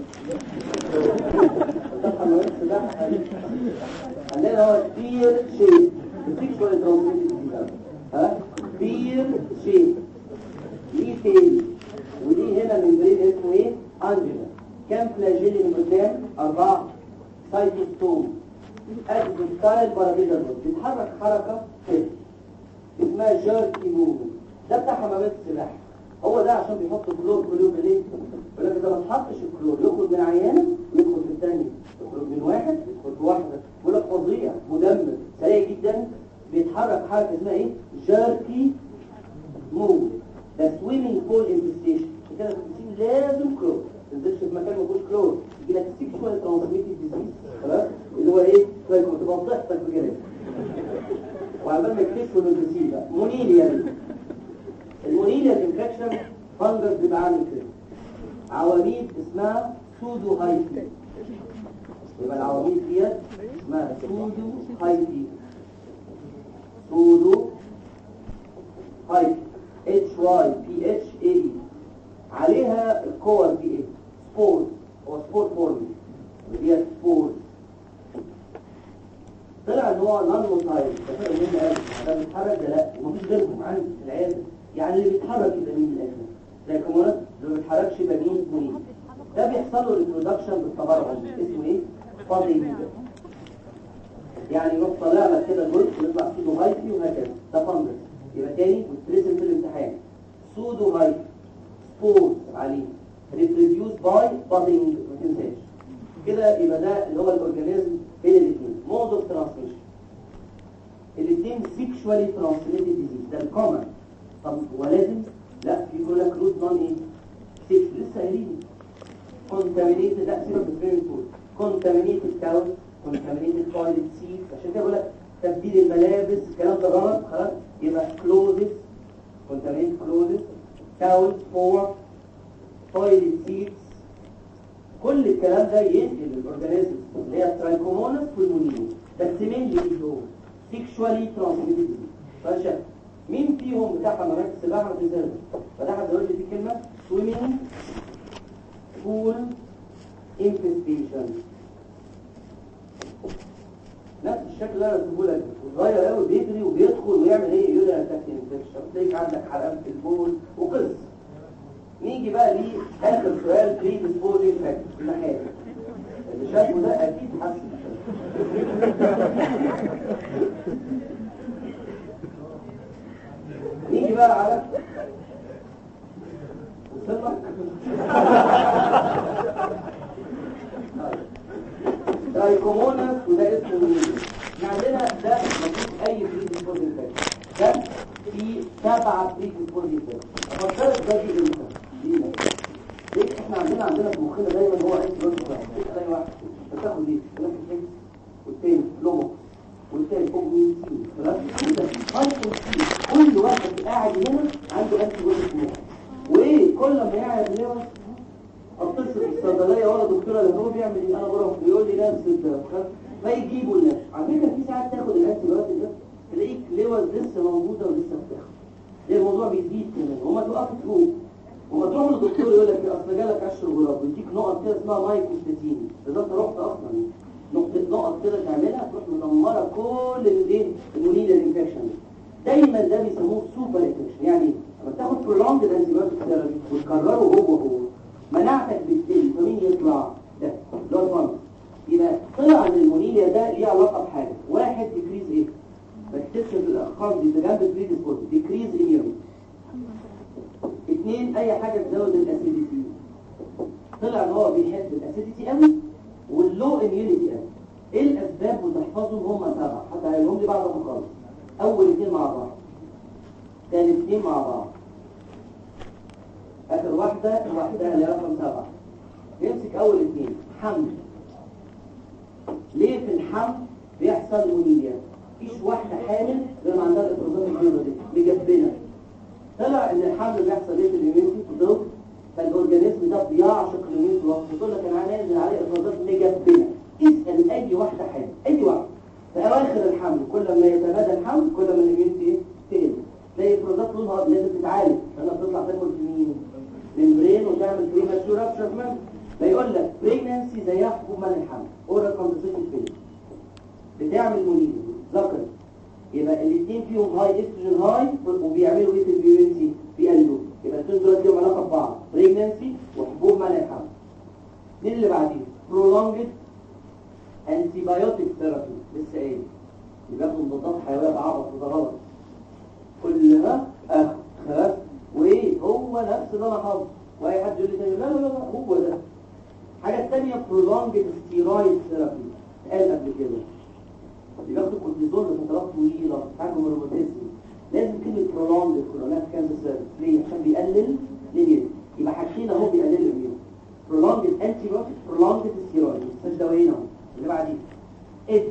ده حمامات سباحة عندنا هو بير شيب بتيجي شوية ترانسميتد ها بير شيب ليه تاني ودي هنا من بريد اسمه ايه؟ انجلا كام فلاجيلي من قدام؟ أربعة سايتوستوم أجل ستايل بارابيزال بيتحرك حركة كده اسمها جيركي موفمنت ده بتاع حمامات السباحة هو ده عشان بيحط كلور كل يوم ليه؟ يقول لك اذا ما اتحطش الكلور يخرج من عيانه ويدخل في الثانيه يخرج من واحد يدخل في واحده يقول لك فظيع مدمر سريع جدا بيتحرك حركه اسمها ايه؟ جيركي موف ده سويمنج بول انفستيشن كده في البسين لازم كلور ما تنزلش في مكان ما فيهوش كلور يجي لك سيكشوال ترانسميتد ديزيز خلاص اللي هو ايه؟ تبقى بتحصل بجد وعمال ما يكتشفوا الانفستيشن ده مونيليا المونيليا انفكشن فانجس بيبقى عامل كده عواميد اسمها سودو هايتي يبقى العواميد ديت اسمها سودو هايتي سودو هايتي اتش واي بي اتش اي اي عليها الكور دي ايه سبورز هو سبورت فورمي وديت سبورز طلع ان هو نون موتايل ده مهم قوي ده بيتحرك ده لا ومفيش غيرهم عندي في العياده يعني اللي بيتحرك يبقى مين من الاخر زي كمان اللي ما بيتحركش يبقى مين مين ده بيحصل له ريبرودكشن بالتبرع اسمه ايه فاضي يعني يروح طالع لك كده جزء ويطلع سودو هايفي وهكذا ده فانجس يبقى تاني وترسم في الامتحان سودو هايفي سبورت عليه ريبروديوس باي بادنج ما تنساش كده يبقى ده اللي هو الاورجانيزم بين الاثنين مود اوف ترانسميشن الاثنين سيكشوالي ترانسميتد ديزيز ده الكومن طب هو لازم لا في يقول لك روت نون ايه سيكس لسه قايلين كونتامينيتد لا سيبك من الفيري فود كونتامينيتد كاوز كونتامينيتد تويلت سيت عشان كده بقول لك تبديل الملابس الكلام ده غلط خلاص يبقى كلوزز كونتامينيتد كلوزز كاوز فور تويلت سيتس كل الكلام ده ينقل الاورجانيزم اللي هي الترايكومونس والمونيمو بس مين اللي هو سيكشوالي ترانسميتد فشا مين فيهم بتاع حمامات السباحه والريزيرف فده هزود لي في كلمه سويمنج بول انفستيشن نفس الشكل اللي انا رسمه لك صغير قوي بيجري وبيدخل ويعمل ايه يقول لك انفكشن تلاقيك عندك حرقان في البول وقص نيجي بقى ليه اخر سؤال بري ديسبوزنج فاكتور الناحيه اللي شافه ده اكيد حاسس نيجي بقى على وصلنا ترايكومونس وده اسمه مين احنا عندنا ده مفيش اي بري ديسبوزنج فاكتور ده في سبعة بري ديسبوزنج فاكتور افكرك ده دي امتى دي ليه احنا عندنا عندنا في مخنا دايما هو عايز يرد واحد اي واحد بتاخد دي تلاقي الفكس والتاني لومو والتاني فوق مين سي خلاص وده هايبو سي كل واحد كل ما يعيا اللوز اتصل بالصيدليه ولا دكتوره اللي هو بيعمل ايه انا بروح بيقول لي نفس الكلام فيجيبوا الناس على فكره في ساعات تاخد الانتي بايوتيك ده تلاقيك لوز لسه موجوده ولسه بتاخد ليه الموضوع بيزيد كمان وما توقف تروح وما تروح للدكتور يقول لك اصل جالك قشر غراب ويديك نقط كده اسمها مايكوستاتين اذا انت رحت اصلا نقطه نقط كده تعملها تروح مدمره كل الايه المونيلا الانفكشن دايما ده بيسموه سوبر انفكشن يعني لما تاخد برولونج الانتي بايوتيك ثيرابي وتكرره هو هو مناعتك بتقل فمين يطلع ده اللي هو الفانس يبقى طلع ان المونيليا ده ليه علاقه بحاجه واحد ديكريز ايه بكتشف الارقام دي ده جنب بريديسبوز ديكريز اميون اثنين اي حاجه تزود الاسيديتي طلع ان هو بيحب الاسيديتي قوي واللو اميونيتي قوي ايه الاسباب وتحفظهم هم سبعه حتى هيقولهم لي بعد ما اخلص اول اثنين مع بعض ثالث اثنين مع بعض اخر واحده لوحدها اللي هي رقم سبعه نمسك اول اثنين حمل ليه في الحمل بيحصل مونيليا مفيش واحده حامل غير ما عندها الافرازات البيضاء دي مجبنه طلع ان الحمل بيحصل ايه في الاميونتي في الضغط فالاورجانيزم ده بيعشق الاميونتي وقت تقول لك انا هنزل عليه افرازات مجبنه اسال اي واحده حامل اي واحده في اواخر الحمل كل ما يتمادى الحمل كل ما الاميونتي تقل تلاقي افرازات لونها لازم تتعالج لانها بتطلع تاكل في مين ممبرين وتعمل بريماتشور ابشر كمان فيقول لك بريجنانسي زيها حبوب من الحمل اورال كونترسيشن فين بتعمل مونيليا ذكر يبقى الاثنين فيهم هاي استروجين هاي وبيعملوا ايه في البيورنسي بيقللوا يبقى الاثنين دول ليهم علاقه ببعض بريجنانسي وحبوب منع الحمل مين اللي بعديه prolonged antibiotic therapy لسه ايه اللي بياخد مضادات حيويه بعبط وده غلط كلها اخ خلاص وايه هو نفس اللي انا حافظه واي حد يقول لي تاني لا لا لا هو ده حاجه ثانيه prolonged steroid therapy قال قبل كده بياخدوا كورتيزون لفترات طويله حاجه من الروماتيزم لازم كلمه برولونج الكورونات كانسر سيرفيس ليه عشان بيقلل ليه يبقى حاجتين اهو بيقللوا الاميون برولونج الانتي بايوتيك برولونج الستيرويد مش دوايين اهو اللي بعديه ايدز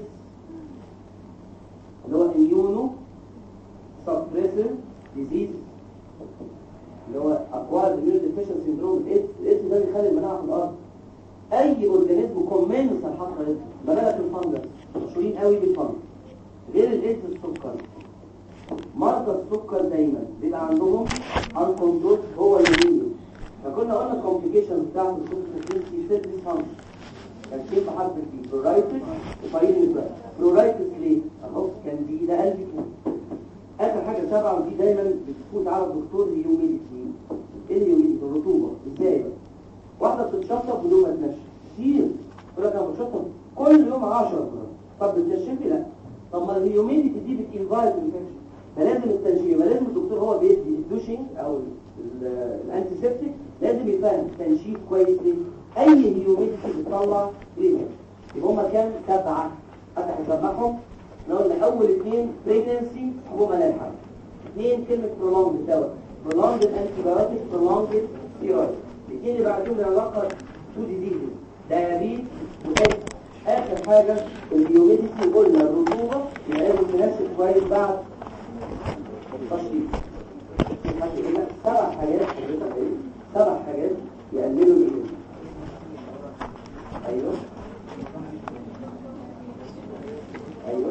اللي هو اميونو سبريسيف ديزيز اللي هو اكوار اميون ديفيشن سيندروم الايدز الايدز ده بيخلي المناعه في الارض اي اورجانيزم كومنس الحقيقه بلاش الفنجس مشهورين قوي بالفنجس غير الايدز السكر مرضى السكر دايما بيبقى عندهم انكونترول هو اليمين فكنا قلنا الكومبليكيشن بتاعت السكر في سيرفيس فانكشن كان في حرف في برورايتس وفايلين برورايتس ليه؟ اهو كان دي ده قلبي فوق اخر حاجه سبعه ودي دايما بتفوت على الدكتور الهيوميديتي ايه الهيوميديتي الرطوبه ازاي بقى واحده بتتشطف بدون ما تنشف كتير يقول لك انا بتشطف كل يوم 10 جرام طب بتنشفي لا طب ما الهيوميديتي دي بتنفايت انفكشن فلازم التنشيف يبقى لازم الدكتور هو بيدي الدوشنج او الانتي سيبتيك لازم يفهم تنشيف كويس ليه اي هيوميديتي بتطلع ريزن يبقى هما كام سبعه حتى هنسمعهم احنا قلنا اول اثنين بريجنسي هو ملال الحمل اثنين كلمه برولونج الدواء برولونج الانتي بايوتيك برولونج ستيرويد الاثنين اللي بعدهم علاقه تو ديزيزز دايابيت وكده اخر حاجه الهيوميديتي قلنا الرطوبه يبقى لازم تنشف كويس بعد التشطيب سبع حاجات حضرتك ايه سبع حاجات يقللوا الهيوميديتي ايوه ايوه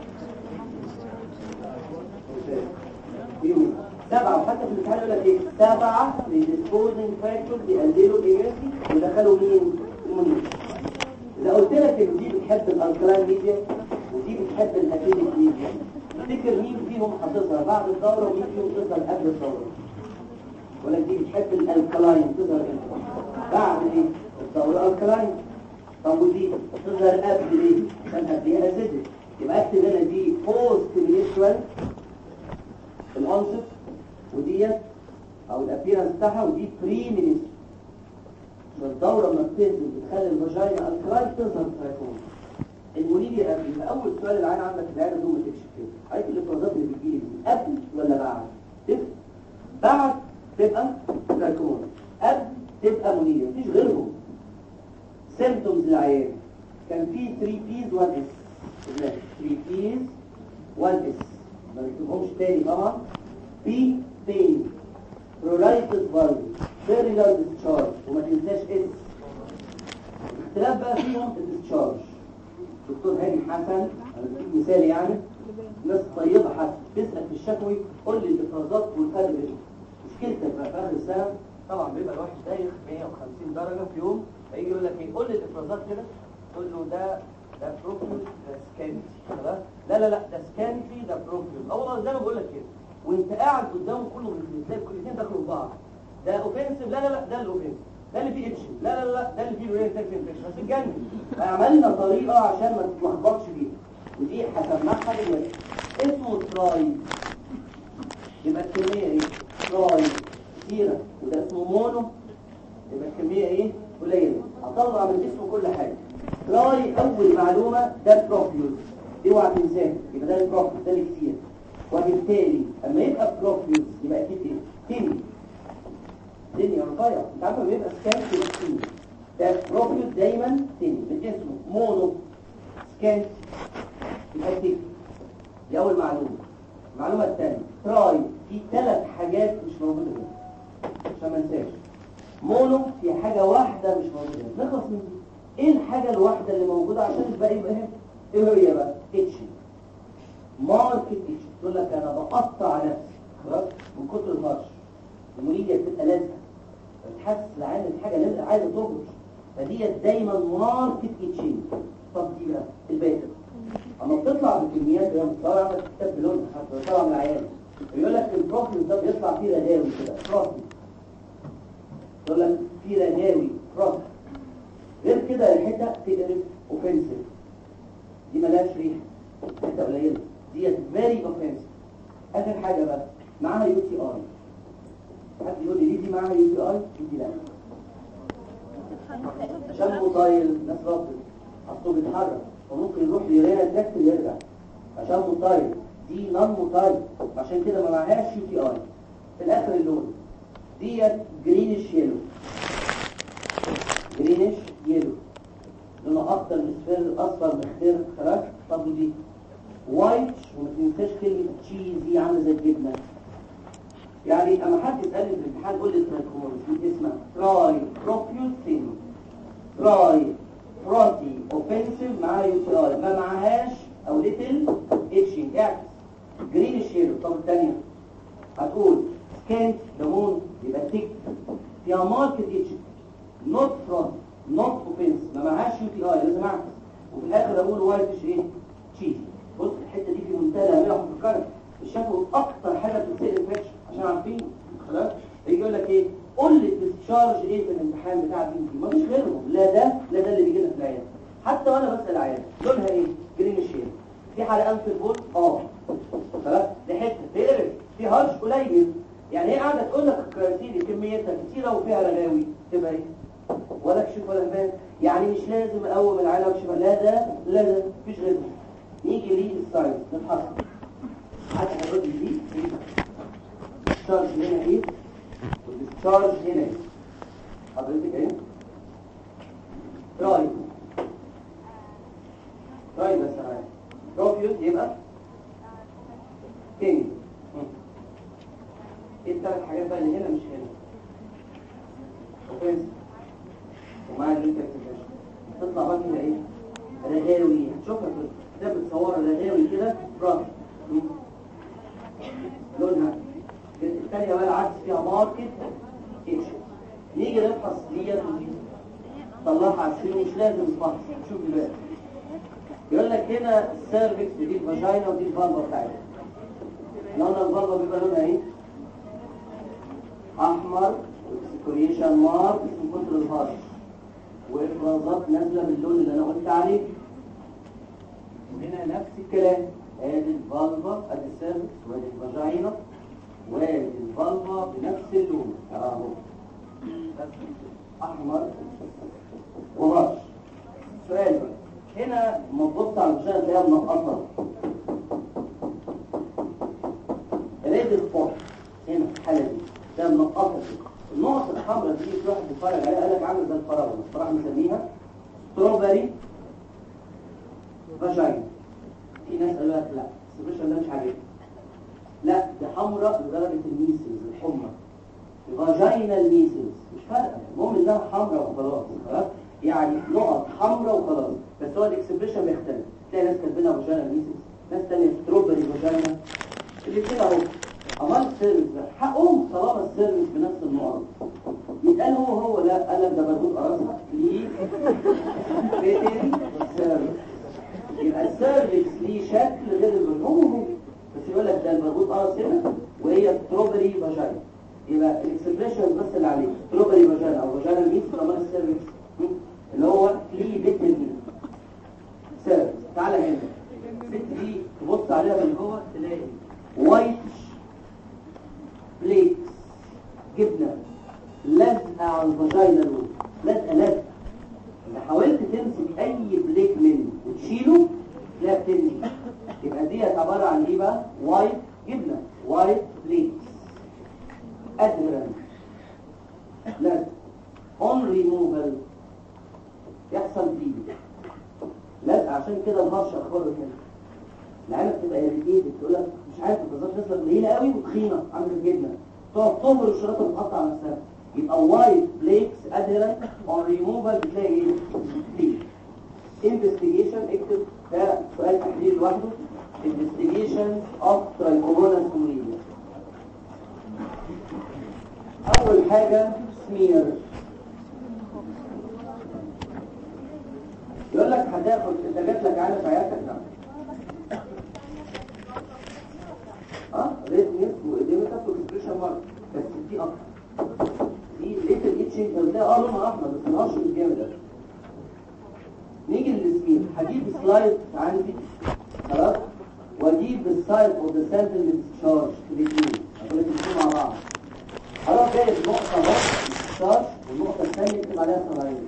فيهم سبعة وحتى في الامتحان يقول لك ايه سبعة للديسبوزنج فاكتور بيقللوا الاميونتي ودخلوا مين المنير اذا قلت لك ان دي بتحب الالكلاين ميديا ودي بتحب الاسيديك ميديا تفتكر مين فيهم هتظهر بعد الدورة ومين فيهم تظهر قبل الدورة ولا دي بتحب الالكلاين تظهر امتى بعد ايه الدورة الكلاين طب ودي تظهر قبل ليه عشان قبلها اسيديك يبقى اكتب هنا دي بوست مينيسترال الانصت وديت او الابيرنس بتاعها ودي بري مينيسترال الدورة لما بتنزل بتخلي الفاجينا الكلاين تظهر ترايكوم المونيليا قبل يبقى اول سؤال العين عندك في العياده دوم تكشف كده عايز الافرازات اللي بتجيلي دي قبل ولا بعد تفرق بعد تبقى ترايكوم قبل تبقى مونيليا مفيش غيرهم سيمبتومز للعيان كان في 3 بيز 1 اس 3 بيز 1 اس ما نكتبهمش تاني طبعا بي بين برولايتس فالف سيريلر ديسشارج وما تنساش اس الاختلاف بقى فيهم الديسشارج دكتور هاني حسن انا بديك مثال يعني ناس طيبه حسن تسال في الشكوي قول لي الافرازات والفرق بينهم مشكلتك بقى في اخر السنه طبعا بيبقى الواحد دايخ 150 درجه في يوم فيجي يقول لك ايه قول لي الافرازات كده تقول له ده ده بروفيل ده سكانتي خلاص لا لا لا ده سكانتي ده بروفيل اه والله زي ما بقول لك كده وانت قاعد قدامه كله بتلاقي الاثنين دخلوا في بعض ده اوفنسيف لا لا لا ده الاوفنسيف ده اللي فيه اتش لا لا لا ده اللي فيه ريال تاكس انفكشن بس اتجنن عملنا طريقه عشان ما تتلخبطش فيها ودي هسمعها دلوقتي اسمه تراي يبقى الكميه ايه تراي كتيره وده اسمه مونو يبقى الكميه ايه قليله هطلع من اسمه كل حاجه تراي اول معلومه ده بروفيوز اوعى تنساه يبقى ده البروفيوز ده اللي كتير وبالتالي اما يبقى بروفيوز يبقى اكيد ايه تاني دنيا رفيع انت عارف لما بيبقى سكان يبقى تاني ده بروفيوز دايما تاني من اسمه مونو سكان يبقى تاني دي اول معلومه المعلومه الثانيه تراي في ثلاث حاجات مش موجوده هنا عشان ما انساش مونو في حاجه واحده مش موجوده هنا نخلص من دي ايه الحاجه الواحده اللي موجوده عشان الباقي يبقى هنا ايه هي بقى اتش ماركت اتش تقول لك انا بقطع نفسي خلاص من كتر الهرش المريدة بتبقى لازقه بتحس العين الحاجه لازقه عايزه تخرج فديت دايما ماركت اتشنج طب دي بقى الباقي اما بتطلع بكميات هي بتطلع عمل كتاب بلونها حتى بتطلع من العيان بيقول لك البروفيل ده بيطلع فيه رغاوي كده بروفيل يقول لك فيه رغاوي بروفيل غير كده الحته تقرف اوفنسيف دي ملهاش ريحه حته قليله ديت فيري اوفنسيف اخر حاجه بقى معاها يو تي اي حد يقول لي ليه دي معاها يو تي اي دي لا عشان موبايل ناس رافض اصله بيتحرك وممكن يروح ليرينا تراكت ويرجع عشان موبايل دي نون موبايل عشان كده ما معهاش يو تي اي في الاخر اللون ديت جرينش يلو جرينش يلو لونه اكتر من السفير اصفر مخضر خلاص طب ودي وايت وما تنساش كلمه تشيزي عامله زي الجبنه يعني اما حد يسالني في الامتحان قول لي الترايكومونس اسمها تراي بروبيوسين تراي بروتي اوفنسيف مع يو تي ار ما معهاش او ليتل اتشنج اعكس جرين شيرو طب الثانيه هتقول سكانت ليمون يبقى تيك فيها ماركت اتشنج نوت فرونت نوت اوفنس ما معهاش يو تي ار لازم اعكس وفي الاخر اقول وايتش ايه تشيز بص الحته دي في منتهى الاهميه وهفكرك الشكوى اكتر حاجه بتسال انفكشن عشان عارفين خلاص يجي يقول لك ايه قول لي الديسشارج ايه في الامتحان بتاع البنتي مفيش غيرهم لا ده لا ده اللي بيجي لنا في العياده حتى وانا بسال العياده لونها ايه جرين شير في حلقان في البول اه خلاص دي حته تقرف في هرش قليل يعني هي قاعده تقول لك يا سيدي كميتها كتيره وفيها رغاوي تبقى ايه ولا كشف ولا فاهم يعني مش لازم اقوم العيله واكشف لا ده لا ده مفيش غيرهم نيجي ليه الساينس نتحصل حتى هنرد دي الشارج هنا ايه والديسشارج هنا ايه حضرتك ايه راي راي بس انا بروفيوز يبقى تاني ايه الثلاث حاجات بقى اللي هنا مش هنا اوفنس ومعاها الانتر تطلع بقى كده ايه رغاوي هتشوفها في الكتاب بتصورها رغاوي كده براس لونها الثانية بقى العكس فيها ماركت اتش نيجي نفحص ديت ودي طلعها على السرير مش لازم نفحص شوف دلوقتي يقول لك هنا السيرفكس دي الفاجينا ودي الفالفا بتاعتها احنا قلنا الفالفا بيبقى لونها ايه؟ احمر سكريشن مارك من كتر الهرش وافرازات نازله باللون اللي انا قلت عليه وهنا نفس الكلام ادي الفالفا ادي السيرفكس وادي الفاجينا وادي الفالفا بنفس اللون اهو بس احمر ورش سؤال بقى هنا لما تبص على الفاجينا تلاقيها منقطه ريد سبوت هنا في الحاله دي ده منقطه كده النقط الحمراء دي في واحد بيتفرج عليها قال لك عامل زي الفراوله الصراحه مسميها ستروبري فاجينا في ناس قالوا لك لا السبريشن ده مش عاجبني لا دي حمراء لدرجه الميسلز الحمى فاجينال ميسلز مش فارقه المهم انها حمراء وخلاص خلاص يعني نقط حمراء وخلاص بس هو الاكسبريشن بيختلف تلاقي ناس كاتبينها فاجينال ميسلز ناس تانية ستروبري فاجينا الاثنين اهو امال السيرفيس بقى حقهم طالما السيرفيس بنفس النقط يتقال هو هو لا قال لك ده مربوط قراصه ليه بيتري سيرفيس يبقى السيرفيس ليه شكل غير المربوط هو هو بس يقول لك ده المربوط قرص هنا وهي ستروبري فاجينا يبقى الاكسبريشن بس اللي عليه ستروبري فاجينا او فاجينا ميت طالما السيرفيس اللي هو ليه بيتري سيرفيس تعالى هنا الست دي تبص عليها من جوه تلاقي وايت بليكس جبنه لازقه على الفاجينا دول لازقه لازقه اذا حاولت تمسك اي بليك منه وتشيله تلاقيها بتنزل يبقى دي عباره عن ايه بقى وايت جبنه وايت بليكس ادهرن لازق اون ريموفال يحصل فيه لازقه عشان كده الهرشه اخباره كده العيله بتبقى irritated تقول لك مش عارف البازار تسلق قليله قوي وتخينه عامله الجبنه تقعد تمر الشرايط وتقطع نفسها يبقى وايت بليكس ادهرنت اون ريموفال بتلاقي ايه؟ دي انفستيجيشن اكتب ده سؤال تحليل لوحده انفستيجيشن اوف ترايكوموناس كوميديا اول حاجه سمير يقول لك هتاخد انت جات لك عينه في عيادتك نعم اه ريد نيس وايديمتك واكسبريشن مارك بس دي اكتر دي لقيت الاتشنج قلتها اه لونها احمر بس ما مش جامد ده نيجي للسمير هجيب سلايد عندي خلاص واجيب السايد اوف ذا سامبل ديسشارج الاثنين هقول لك الاثنين مع بعض هروح جايب نقطه اهو ديسشارج والنقطه الثانيه اكتب عليها سلاين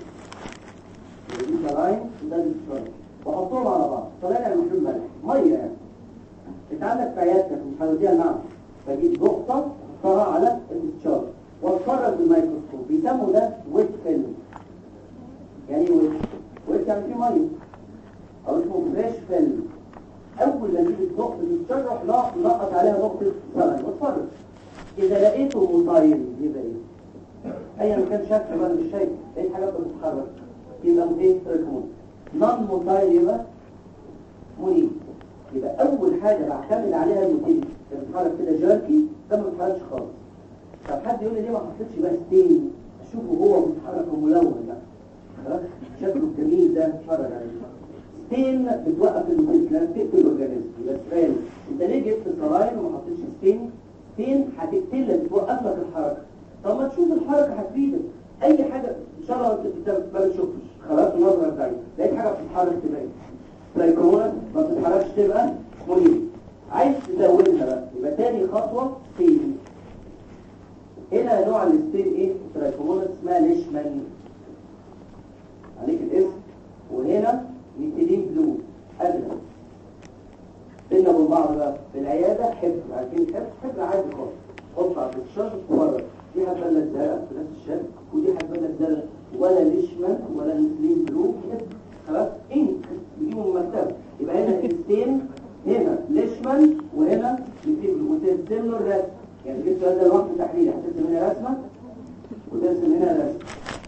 دي سلاين وده ديسشارج واحطهم على بعض طلع لي المحلول ملح ميه يعني انت عندك في عيادتك مش هوديها المعمل بجيب نقطه احطها على الديسشارج واتفرج بالميكروسكوب بيسموا ده ويت فيلم يعني ايه ويت ويت يعني فيه ميه او اسمه فريش فيلم اول ما اجيب النقطه الديسشارج اروح لا- نقط عليها نقطه سلاين واتفرج اذا لقيته مطاير يبقى ايه ايا كان شكله بقى مش شايف اي حاجه بتتحرك يبقى ايه ريكمون نون مطاير يبقى منيب يبقى اول حاجه بعتمد عليها الموتيل لما بيتحرك كده جاركي ده ما بيتحركش خالص طب حد يقول لي ليه ما حطيتش بقى ستين اشوفه هو بيتحرك وملون ده خلاص شكله الجميل ده اتفرج عليه ستين بتوقف الموتيل لان تقتل الاورجانيزم يبقى سؤال انت ليه جبت سراين وما حطيتش ستين ستين هتقتل لك توقف لك الحركه طب ما تشوف الحركه هتفيدك اي حاجه ان شاء الله انت ما بتشوفش خلاص نظرك بعيد لقيت حاجه بتتحرك تبين سايكونات ما بتتحركش تبقى منيب عايز تزودها بقى يبقى تاني خطوة ستين هنا نوع الستين ايه ترايكومونات اسمها ليشمان عليك الاسم وهنا ميثيلين بلو ادنى بينا وبين بعض بقى في العيادة حبر عارفين حبر حبر عادي خالص حط على الشاشة تتفرج دي هتبلد زرقاء في نفس الشكل ودي هتبلد زرقاء ولا ليشمان ولا ميثيلين بلو حبر خلاص انك بيجيبوا من المكتبة يبقى هنا كريستين هنا ليشمان وهنا ميثيلين وترسم له الرسم يعني جبت هذا الوقت تحليل هترسم هنا رسمة وترسم هنا رسمة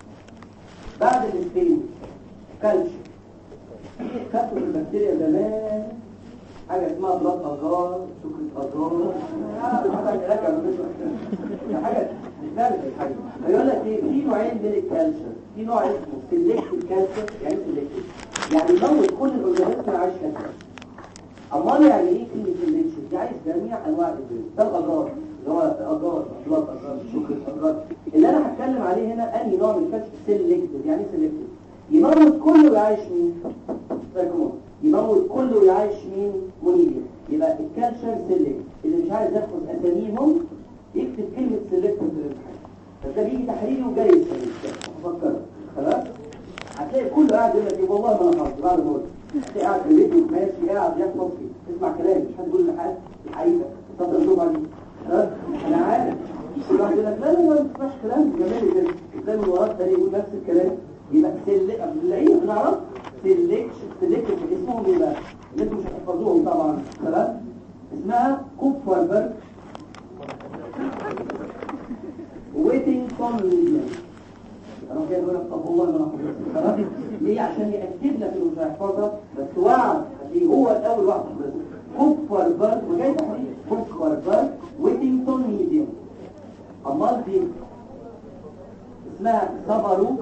بعد الستين كالشيوم خدته في البكتيريا زمان حاجة اسمها بلاد أزار سكرة أزار حاجة راجع حاجة مختلفة الحاجة فيقول لك ايه في نوعين من الكالسيوم في نوع اسمه سيلكتيف كالسيوم يعني سيلكتيف يعني يموت كل الأورجانيزم اللي عايش كالسيوم أمال يعني ايه كلمة سيلكتيف دي عايز جميع أنواع الإبريد ده الأزار اللي هو أزار بلاد أزار سكرة أزار اللي أنا هتكلم عليه هنا أنهي نوع من الكالسيوم سيلكتيف يعني سيلكتيف يموت كله ويعيش مين؟ سيركمون يموت كله ويعيش مين؟ منيبيا يبقى الكالشر سيلكت اللي مش عايز ياخد اساميهم يكتب كلمة سيلكت في الامتحان فده بيجي تحليلي وجاي سيلكت افكر خلاص هتلاقي كله قاعد يقول لك ايه والله ما انا حافظ بعد ما قلت هتلاقي قاعد في البيت ماشي قاعد يحفظ فيه اسمع كلام مش حد يقول لي حاجه الحقيقه اتفضل الجمعه دي خلاص انا عارف كل واحد يقول لك لا لا لا ما تسمعش كلام جمالي كده زي من وراك تاني يقول نفس الكلام يبقى سلك بنلاقيه بنعرف سلك سلك اسمهم ايه بقى اللي انتم مش هتحفظوهم طبعا خلاص اسمها كوبفربرج ويتنجتون ميديان انا جاي اقول لك طب والله ما انا حافظها خلاص ليه عشان ياكد لك انه مش هيحفظها بس وعد هتلاقيه هو الاول واحد حافظها كوبر بارد وجاي تحريف كوبر بارد ويتنجتون ميديان امال دي اسمها صبرو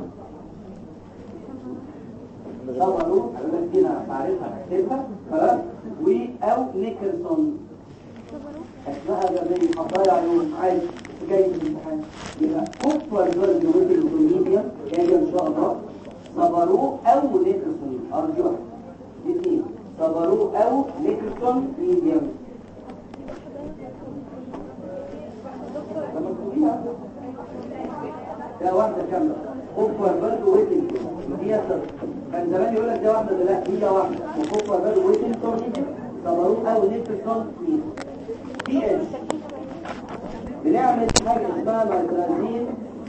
صبرو اقول لك دي انا بعرفها هكتبها خلاص و او نيكلسون اسمها جميل هتضيع عليهم عايز جاي في الامتحان يبقى كفر جورج ويكي الكوميديا جايه ان شاء الله صبروه او نيكلسون ارجوها الاثنين صبروه او نيكلسون ميديم لما تقوليها ده واحدة كاملة كفر برضه ويتنجتون دي صفر كان زمان يقول لك ده واحدة ده لا هي واحدة وكفر برضه ويتنجتون صبروه او نيكلسون ميديم بي اتش بنعمل حاجة اسمها مايكرازين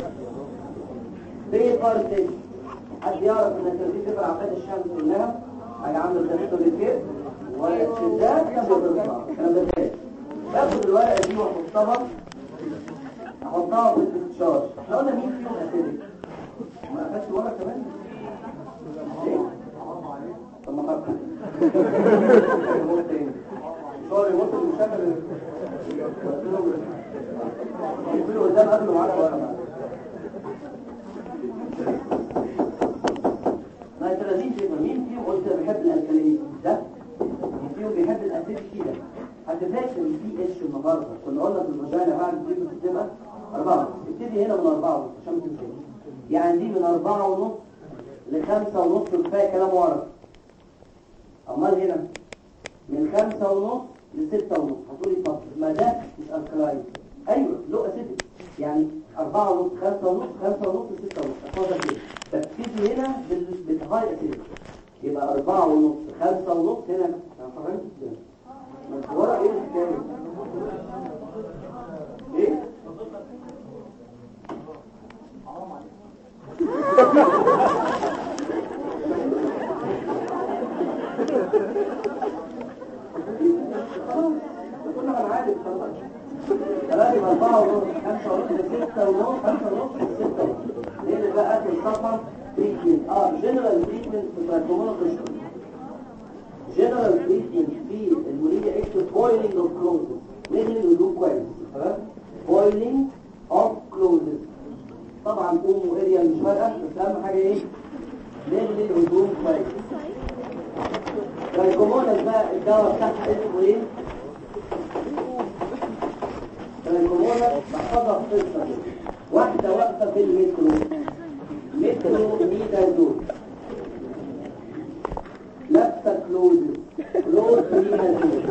بيبر تيست حد يعرف ان الترتيب بيبر عباد الشمس كلها حاجة عاملة زي الكيف ورقة شداد كان بيضربها انا بتاعي باخد الورقة دي واحطها احطها في الاستشارج احنا قلنا مين فيهم اسيدك ما اخدش ورقة كمان ليه؟ طب ما خدت سوري وصل المشاكل يقولوا قدام قبله معاك ورقة نيترازين فيبر مين فيهم قلت بيحب الالكالين ده مين فيهم بيحب الاسيد كده هتذاكر البي اتش النهارده كنا قلنا في الفاجينا بعد دي بتبقى أربعة ابتدي هنا من أربعة ونص عشان ما تنساش يعني دي من أربعة ونص لخمسة ونص كفاية كلام ورا أمال هنا من خمسة ونص لستة ونص هتقولي طب ما ده مش الكلاين ايوه له اسيدك يعني أربعة ونص خمسة ونص خمسة ونص ستة ونص احفظها كده ببتدي هنا بال- بالهاي اسيدك يبقى أربعة ونص خمسة ونص هنا انا فهمت كده ما ورا ايه الحكاية ايه كنا هنعالج خلاص ثلاثة أربعة ونص خمسة ونص ستة ونص خمسة ونص ستة ونص ليه بقى آخر صفحة تريتمنت اه جنرال تريتمنت في تراكمون القشرة جنرال تريتمنت في المولية اكتب بويلينج اوف كلوزز نغلي الهدوء كويس خلاص بويلينج اوف كلوزز طبعا ام واريا مش فارقة بس أهم حاجة ايه نغلي الهدوء كويس تراكمونس بقى الدواء بتاعها اسمه ايه؟ تراكمونس بحفظها في قصة كده. واحدة واقفة في المترو مترو ميدازول لابسة كلوز كلوز ميدازول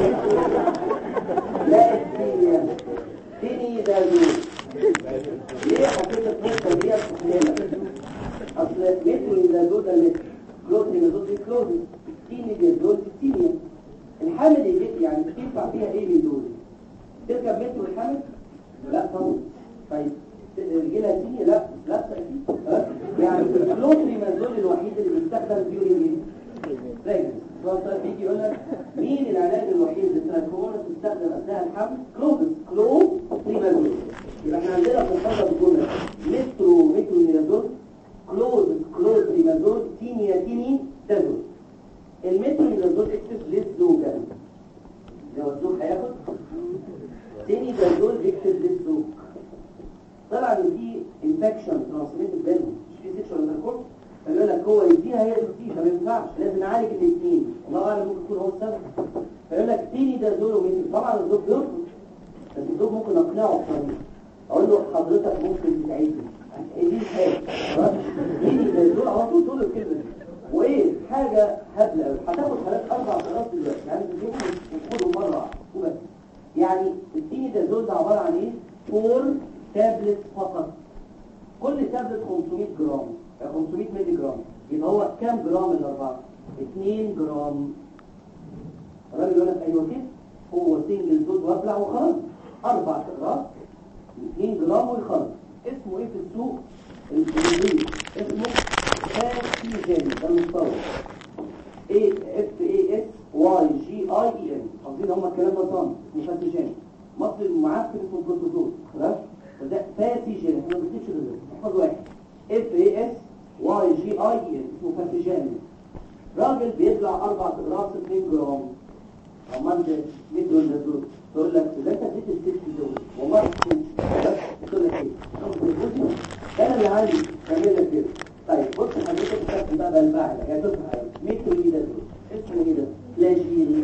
لا اكتيريا تيني دازول ليه حطيت القصة دي في اصل مترو ميدازول ده مترو كلوز ميدازول دي كلوز تيني دازول دي تينيا الحامل يجي يعني تدفع فيها ايه من دول تركب مترو الحامل لا طبعا طيب رجلها تيجي لا لا تأكيد ها؟ يعني الكلوتري منزول الوحيد اللي بيستخدم ديورين ايه راجل بيجي يقول لك مين العلاج الوحيد للتراكمونس بيستخدم اثناء الحمل كلوبس كلو تريمازول يبقى احنا عندنا في الفضل بالجمله مترو مترو نيازول كلوز كلوز تريمازول تينيا تيني دازول المترو نيازول اكتب للزوجه لو الزوج هياخد تاني دازول اكتب للزوج طلع ان في انفكشن ترانسميتد بينهم مش في سيكشوال انتركورس فيقول لك هو يديها هي تديها ما ينفعش لازم نعالج الاثنين الله اعلم ممكن يكون هو السبب فيقول لك تاني دازول ومثل طبعا الزوج بيرفض بس الزوج ممكن اقنعه بطريقه اقول له حضرتك ممكن تساعدني دي الحاجه خلاص تاني دازول على طول تقول له الكلمه دي وايه حاجه هبله قوي هتاخد حالات اربع مرات دلوقتي يعني تجيبهم وتاخدهم مره واحده وبس يعني التيني دازول ده عباره عن ايه فور تابلت فقط كل تابلت 500 جرام 500 مللي جرام يبقى هو كام جرام الاربعه 2 جرام الراجل يقول لك ايوه كده هو سنجل دوز وابلع وخلاص اربع اقراص 2 جرام ويخلص اسمه ايه في السوق الانجليزي اسمه فاسيجين ده المستورد اي اف اي اس واي جي اي اي ان حافظين هم الكلام ده صم اسمه فاسيجين مصر المعفن اسمه بروتوزول خلاص فده فاسيجين احنا ما بنكتبش غير احفظ واحد اف اي اس واي جي اي اسمه فاسيجين راجل بيطلع اربع اقراص 2 جرام امال ده مدوا ده دول تقول لك ده انت اديت الست دول والله تقول لك ايه ده انا اللي عندي تعمل لك كده طيب بص حضرتك بتاخد بقى بلبع لك يعني تصحى عليه متر ايه ده دول اسمه ايه ده فلاجيل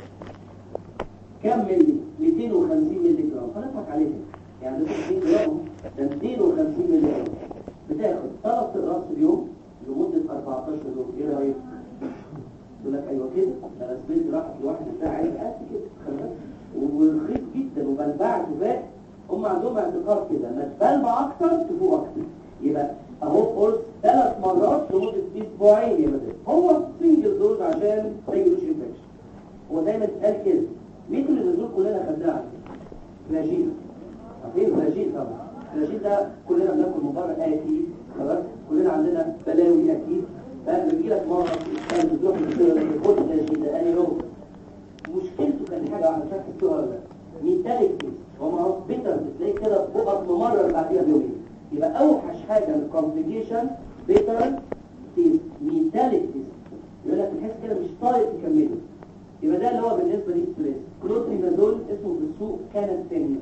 كم ملي 250 ملي جرام هنضحك عليه يعني ده 2 جرام ده 250 ملي جرام بتاخد ثلاث اقراص في اليوم لمده 14 يوم ايه رايك يقول لك ايوه كده ده انا سبيلت راحت لواحد بتاع عيل قد كده خلي بالك ورخيص جدا وبلبع كفاء هم عندهم اعتقاد كده ما تبلبع اكتر تفوق اكتر يبقى اهو قلت ثلاث مرات لمده اسبوعين يا مدام هو سنجل دوز عشان ما يجيلوش انفكشن هو دايما اتقال كده مين اللي النزول كلنا خدناه على فلاجيل عارفين فلاجيل طبعا فلاجيل ده كلنا بناكل من بره اكيد خلاص كلنا عندنا بلاوي اكيد فبيجي لك مره كان بتروح خد فلاجيل ده اني يوم مشكلته كان حاجه واحده مش عارف تحسوها ولا لا ميتاليك هو ما هو بيتر بتلاقي كده بقط ممرر بعديها بيومين يبقى اوحش حاجه الكومبليكيشن بيتر تيست ميتاليك تيست يقول لك تحس كده مش طايق تكمله يبقى ده اللي هو بالنسبه للستريس كلوتريمازول اسمه في السوق كانستين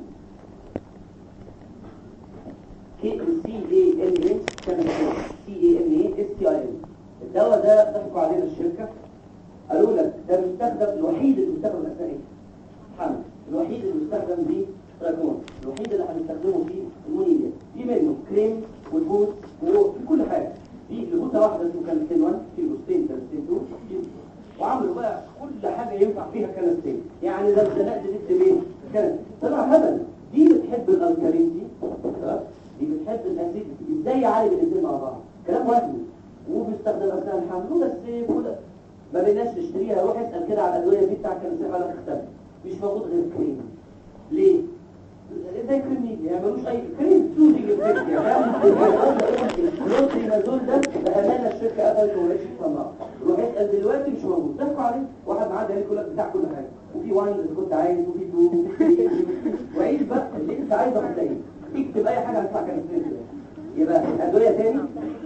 كي سي اي ان اي كانستين سي اي ان اي اس تي اي ان الدواء ده ضحكوا علينا الشركه قالوا لك ده المستخدم الوحيد اللي بيستخدم اثناء ايه؟ حمل الوحيد اللي بيستخدم فيه تراكمون الوحيد اللي هنستخدمه فيه المونيليا في منه كريم والبوت وفي كل حاجه في لبوته واحده اسمه كانستين 1 في بوستين كانستين 2 في وعملوا بقى كل حاجة ينفع فيها كنستين يعني ده الزناق دي تكتب ايه كانت طلع هبل دي بتحب الالكالين دي خلاص؟ دي بتحب الاسيد ازاي يعالج الاثنين مع بعض كلام وهمي وبيستخدم اثناء الحمل بس كده ما بيناش نشتريها روح اسال كده على الادويه دي بتاع كنستين ولا تختلف مش موجود غير كريم ليه زي كريم نيجي يعني ملوش اي كريم سودي جبتك يعني الكلوتريمازول ده بامانه الشركه قفلت وما بقتش تصنعه روح اسال دلوقتي مش موجود ضحكوا عليه واحد معاه ده يقول لك بتاع كل حاجه وفي واين اللي كنت عايز وفي دوم وفي وعيش بقى اللي انت عايزه هتلاقيه اكتب اي حاجه هتطلع كان كده يبقى الادويه تاني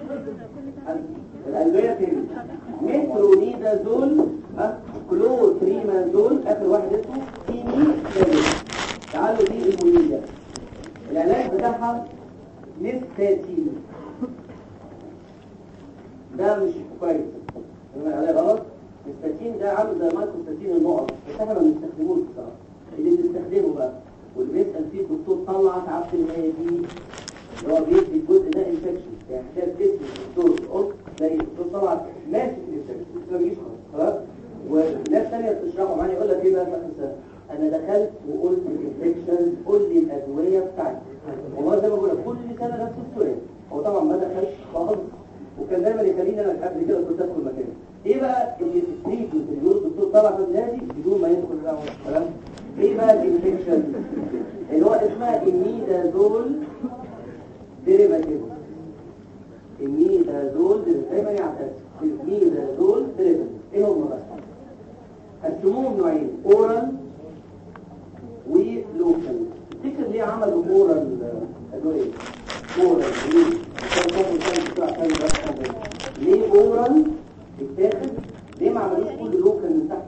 الادويه تاني مترونيدازول ها كلوتريمازول اخر واحد اسمه كيمي تعالوا دي المونيليا العلاج بتاعها نستاتين ده مش كويس العلاج غلط نستاتين ده عامل زي مايكروستاتين النقط بس احنا ما بنستخدموش بصراحه اللي بنستخدمه بقى واللي بيسال فيه الدكتور طلعت عبد الهادي اللي هو بيدي الجزء ده انفكشن يعني حساب اسم الدكتور قلت زي الدكتور طلعت ماسك الانفكشن ما بيجيش خلاص وناس ثانيه بتشرحه معايا يقول لك ايه بقى مثلا انا دخلت وقلت الانفكشن قول لي الادويه بتاعتي والله زي ما بقول لك كل سنه نفس السؤال هو طبعا ما دخلش خالص وكان دايما يخليني انا قبل كده كنت ادخل مكانه ايه بقى اللي التريتمنت اللي يقول الدكتور طلع في النادي بدون ما يدخل الاول تمام ايه بقى الانفكشن اللي هو اسمها الميدازول ديريفاتيف الميدازول دايما يعتز الميدازول ديريفاتيف ايه هم بقى قسموهم نوعين اورال ولوكال تفتكر ليه عملوا اورال ادويه اورال ليه عشان خاطر كان بتاع كان بس ليه اورال اتاخد ليه ما عملوش كل لوكال من تحت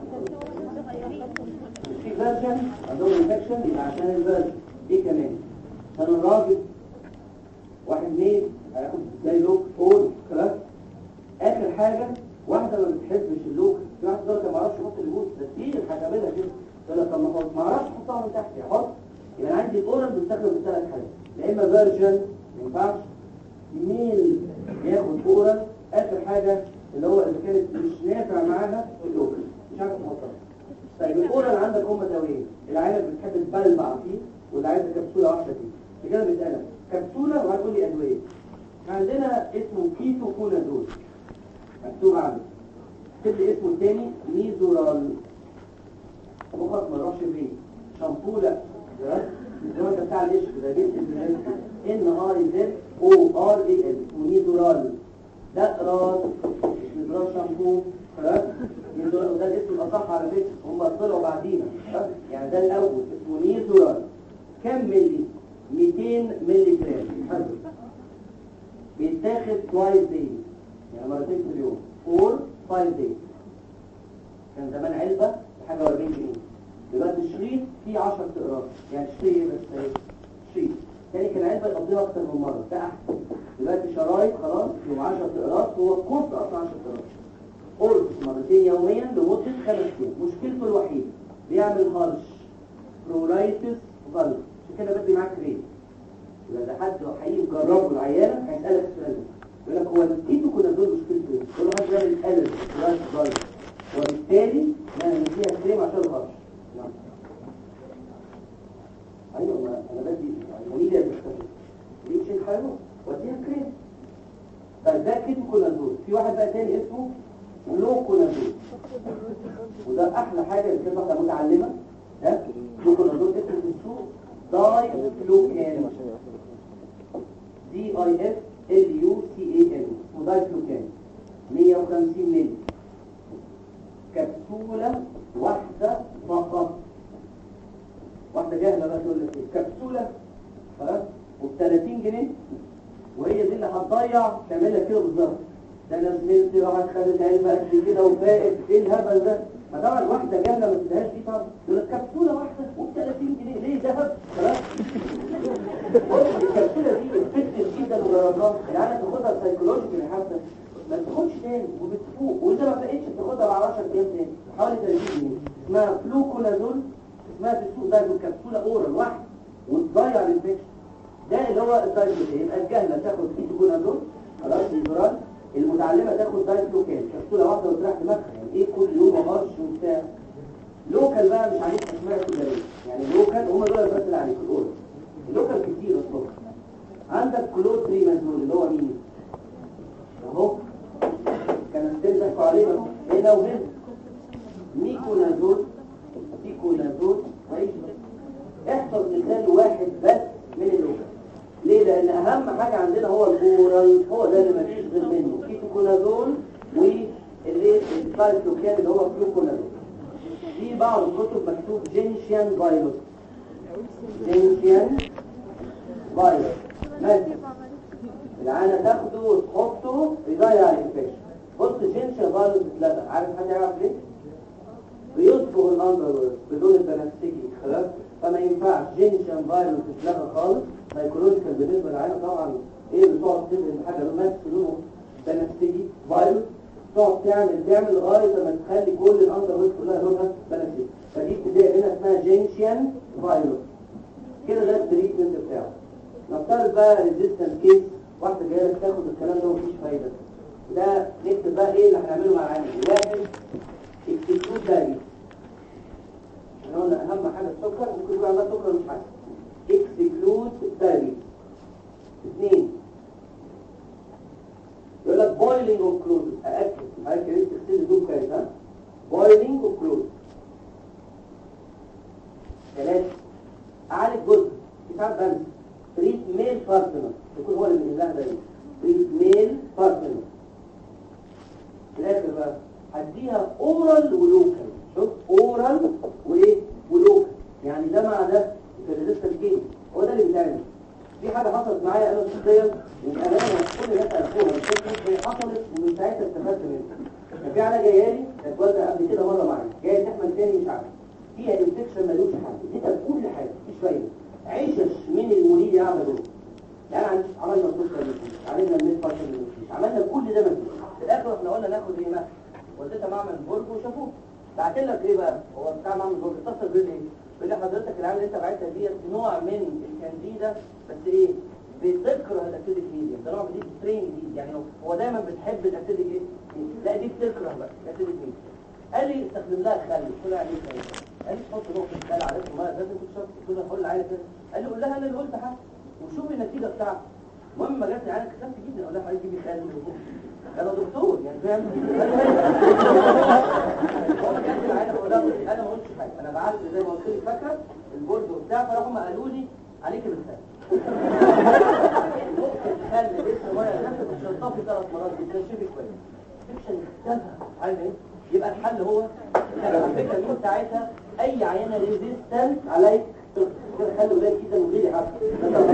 مش في فيرجن عندهم انفكشن يبقى عشان الفيرجن ايه كمان كان الراجل واحد ميل هياخد زي لوك اول خلاص اخر حاجه واحده ما بتحبش اللوك في واحد دول ما اعرفش يحط البوت ده كتير هتعملها كده يقول لك طب ما احط ما اعرفش احطها من تحت يحط يبقى انا عندي الاورال بستخدم الثلاث حاجات يا اما فيرجن ما ينفعش ميل ياخد اورال اخر حاجه اللي هو اذا كانت مش نافع معاها اللوك مش عارف تحطها طيب الاورال عندك هم دوايين العيال بتحب تبلبع فيه واللي عايزه كبسوله واحده فيه كده بيسالك كبسوله وهتقول لي ادويه عندنا اسمه كيتو كونازول مكتوب عنه اكتب لي اسمه الثاني ميزورال مخك ما يروحش فيه شامبو لا الزواج بتاع القشر ده جبت ان ار زد او ار اي ال ميزورال ده راس مش ميزورال شامبو خلاص ميزورال وده الاسم الاصح على فكره هم طلعوا بعدينا خلاص؟ يعني ده الاول اسمه ميزورال كم ملي 200 مللي جرام حلو. بيتاخد توايس داي يعني مرتين في اليوم فور فايف داي كان زمان علبة بحاجة 40 جنيه دلوقتي الشريط فيه 10 اقراص يعني شريط إيه بس إيه؟ شريط تاني كان علبة يقضيها أكتر من مرة ده أحسن دلوقتي شرايط خلاص فيهم 10 اقراص هو الكورس أصلا 10 اقراص قرص مرتين يوميا لمدة خمس أيام مشكلته الوحيدة بيعمل هرش برولايتس فالف عشان كده بدي معاك ريت يبقى ده حد حقيقي مجربه العيانة هيسألك السؤال ده يقول لك هو الكيتو كنا دول مشكلته ايه؟ يقول له حد بيعمل الالرجي برولايتس فالف وبالتالي نعمل فيها كريم عشان الهرش نعم ايوه ما انا بدي يعني مين اللي بيستخدم؟ ليه شيء حلو وديها كريم طيب ده كيتو كنا دول في واحد بقى تاني اسمه لوكونازول وده احلى حاجه اللي كانت واحده متعلمه ده لوكونازول اسمه في السوق داي فلوكان دي اي اف ال يو سي اي ان اسمه داي فلوكان 150 مللي كبسوله واحده فقط واحده جاهله بقى تقول لك ايه كبسوله خلاص وب 30 جنيه وهي دي اللي هتضيع تعمل لك كده بالظبط ده انا زميلتي راحت خدت علبه قد كده وفائت ايه الهبل ده ما طبعا واحده جاهله ما تديهاش دي طبعا يقول لك كبسوله واحده وب 30 جنيه ليه ذهب خلاص الكبسوله دي افكتيف جدا وجربناها يعني تاخدها سايكولوجيكال حتى ما تاخدش تاني وبتفوق واذا ما فقتش بتاخدها بعد 10 ايام تاني حوالي 30 جنيه اسمها فلوكونازول اسمها في السوق ده كبسوله اورال واحده وتضيع الانفكشن ده اللي هو الدايفلوكان يبقى الجهله تاخد كيتوكونازول خلاص الجرال المتعلمه تاخد دايفلوكان كبسوله واحده وتريح دماغها يعني ايه كل يوم هرش وبتاع لوكال بقى مش عليك اسماء تجاريه يعني لوكال هم دول بس اللي عليك الاورال اللوكال كتير الصبح عندك كلود تريمازول اللي هو مين اهو كان بتمسكوا عليه اهو هنا وهنا ميكونازول ميكونازول كويس احفظ مثال واحد بس من اللوكال ليه لان اهم حاجه عندنا هو الاورال هو ده اللي مفيش غير منه كيتوكونازول واللي الفايتوكان اللي هو فلوكونازول في بعض الكتب مكتوب جينشيان فيروس جينشيان فيروس ماشي العانة تاخده وتحطه يضيع الانفكشن بص جينشيان فيروس اتلغى عارف حد يعرف ليه؟ بيصبغ الانظر بدون البنفسجي خلاص فما ينفعش جينشيان فيروس اتلغى خالص سايكولوجيكال بالنسبه للعينه طبعا ايه بتقعد تدهن حاجه لونها لونه بنفسجي فيروس تقعد تعمل تعمل لغايه ما تخلي كل الانظر كلها لونها بنفسجي فدي ابتدائي هنا اسمها جينشيان فيروس كده ده التريتمنت بتاعه نفترض بقى ريزيستنس كيس واحده جايه لك تاخد الكلام ده ومفيش فايده ده نكتب بقى ايه اللي هنعمله مع العيان واحد اكتشفوه دايركت احنا قلنا اهم حاجه السكر ممكن يكون عندها سكر مش حاجه اكسكلود دايركت اثنين يقول لك بويلنج اوف كلوز ااكد حضرتك لازم تغسل هدوم كويس ها بويلنج اوف كلوز ثلاثه اعالج جزء كتاب بنس تريد ميل بارتنر يكون هو اللي من الله ده تريد ميل بارتنر في الاخر بقى هديها اورال ولوكال شوف اورال وايه ولوكال يعني ده مع ده في الريزيستنس جيم هو ده اللي بيتعمل في حاجه حصلت معايا انا شخصيا وامانه كل الناس عرفوها بس هي حصلت ومن ساعتها استفدت منها كان في عيله جايه لي كانت والده قبل كده مره معايا جايه تحمل تاني مش عارف فيها انفكشن ملوش حل اديتها كل حاجه مفيش فايده عيشش من المريد يعمل دول يعني عن- عملنا السكر مفيش عملنا الميل فاشن مفيش عملنا كل ده مفيش في الاخر احنا قلنا ناخد ايه بقى وديتها معمل برج وشافوه بعت لك ايه بقى هو بتاع معمل برج اتصل بيقول لي ايه بيقول لي حضرتك العيال اللي انت بعتها ديت نوع من الكانديدا بس ايه بتكره الاسيدك ميديا ده نوع جديد سترين جديد يعني هو- هو دايما بتحب الاسيدك ايه لا دي بتكره بقى الاسيدك ميديا قال لي استخدم لها خل قلت له يعني ايه خل قال لي تحط نقطه خل على الميه لازم تشرب قلت له هقول لعينه كده قال لي قول لها انا اللي قلت حاجه وشوف النتيجه بتاعتها المهم ما جاتني عينه كتبت جدا اقول لها حضرتك جيبي خل انا دكتور يعني فاهم هو ما كانش العينه بقول لها انا ما قلتش حاجه انا بعت زي ما قلت لك فاكره البورد وبتاع فراحوا ما قالوا لي عليك بالخل نقطه خل لسه ميه نفسك بتشطفي ثلاث مرات بتنشفي كويس فيكشن اختفى عارف ايه يبقى الحل هو على فكره النقطه بتاعتها اي عينه ريزيستنت عليك خلوا بالك جدا من غيري حتى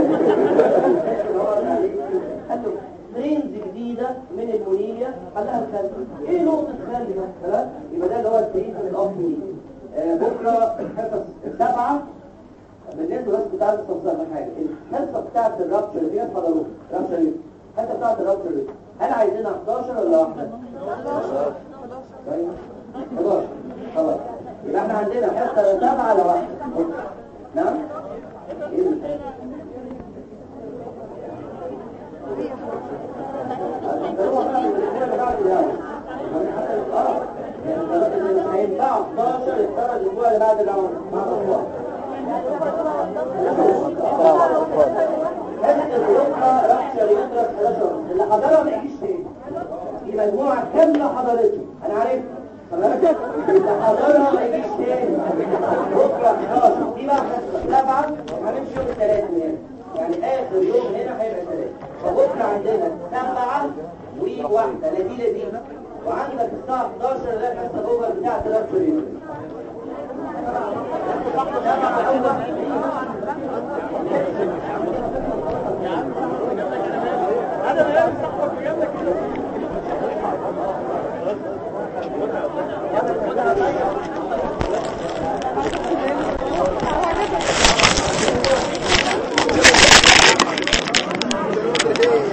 خلوا ترينز جديدة من المنية حلها الخلف ايه نقطة خلف مثلا يبقى ده اللي هو الترينز الأصلي آه بكرة حصص سبعة بالنسبة بس بتاعت التفصيل من حاجة الحصة بتاعت الرابشر اللي فيها فضلوه رابشر ايه؟ الحصة بتاعت الرابشر ايه؟ هل عايزينها 11 ولا واحدة؟ 11 طيب 11 خلاص يبقى احنا عندنا حصة سبعة لواحدة نعم؟ ايه اللي هو بقى الاسبوع اللي بعد ده اه يعني مش هينفع 11 السنه الاسبوع اللي بعد ده مع الاطفال هذه الغرفه رحشه يضرب 11 اللي حضرها ما يجيش تاني دي مجموعه كامله حضرته انا عارف تمام اللي حضرها ما يجيش تاني بكره 11 دي بقى حصه سبعه هنمشي يوم الثلاث يعني يعني اخر يوم هنا هيبقى ثلاث فبكره عندنا سبعه وواحده نتيجه دي وعندك الساعه 11 لغايه حصه اوفر بتاعه ثلاث شهور هذا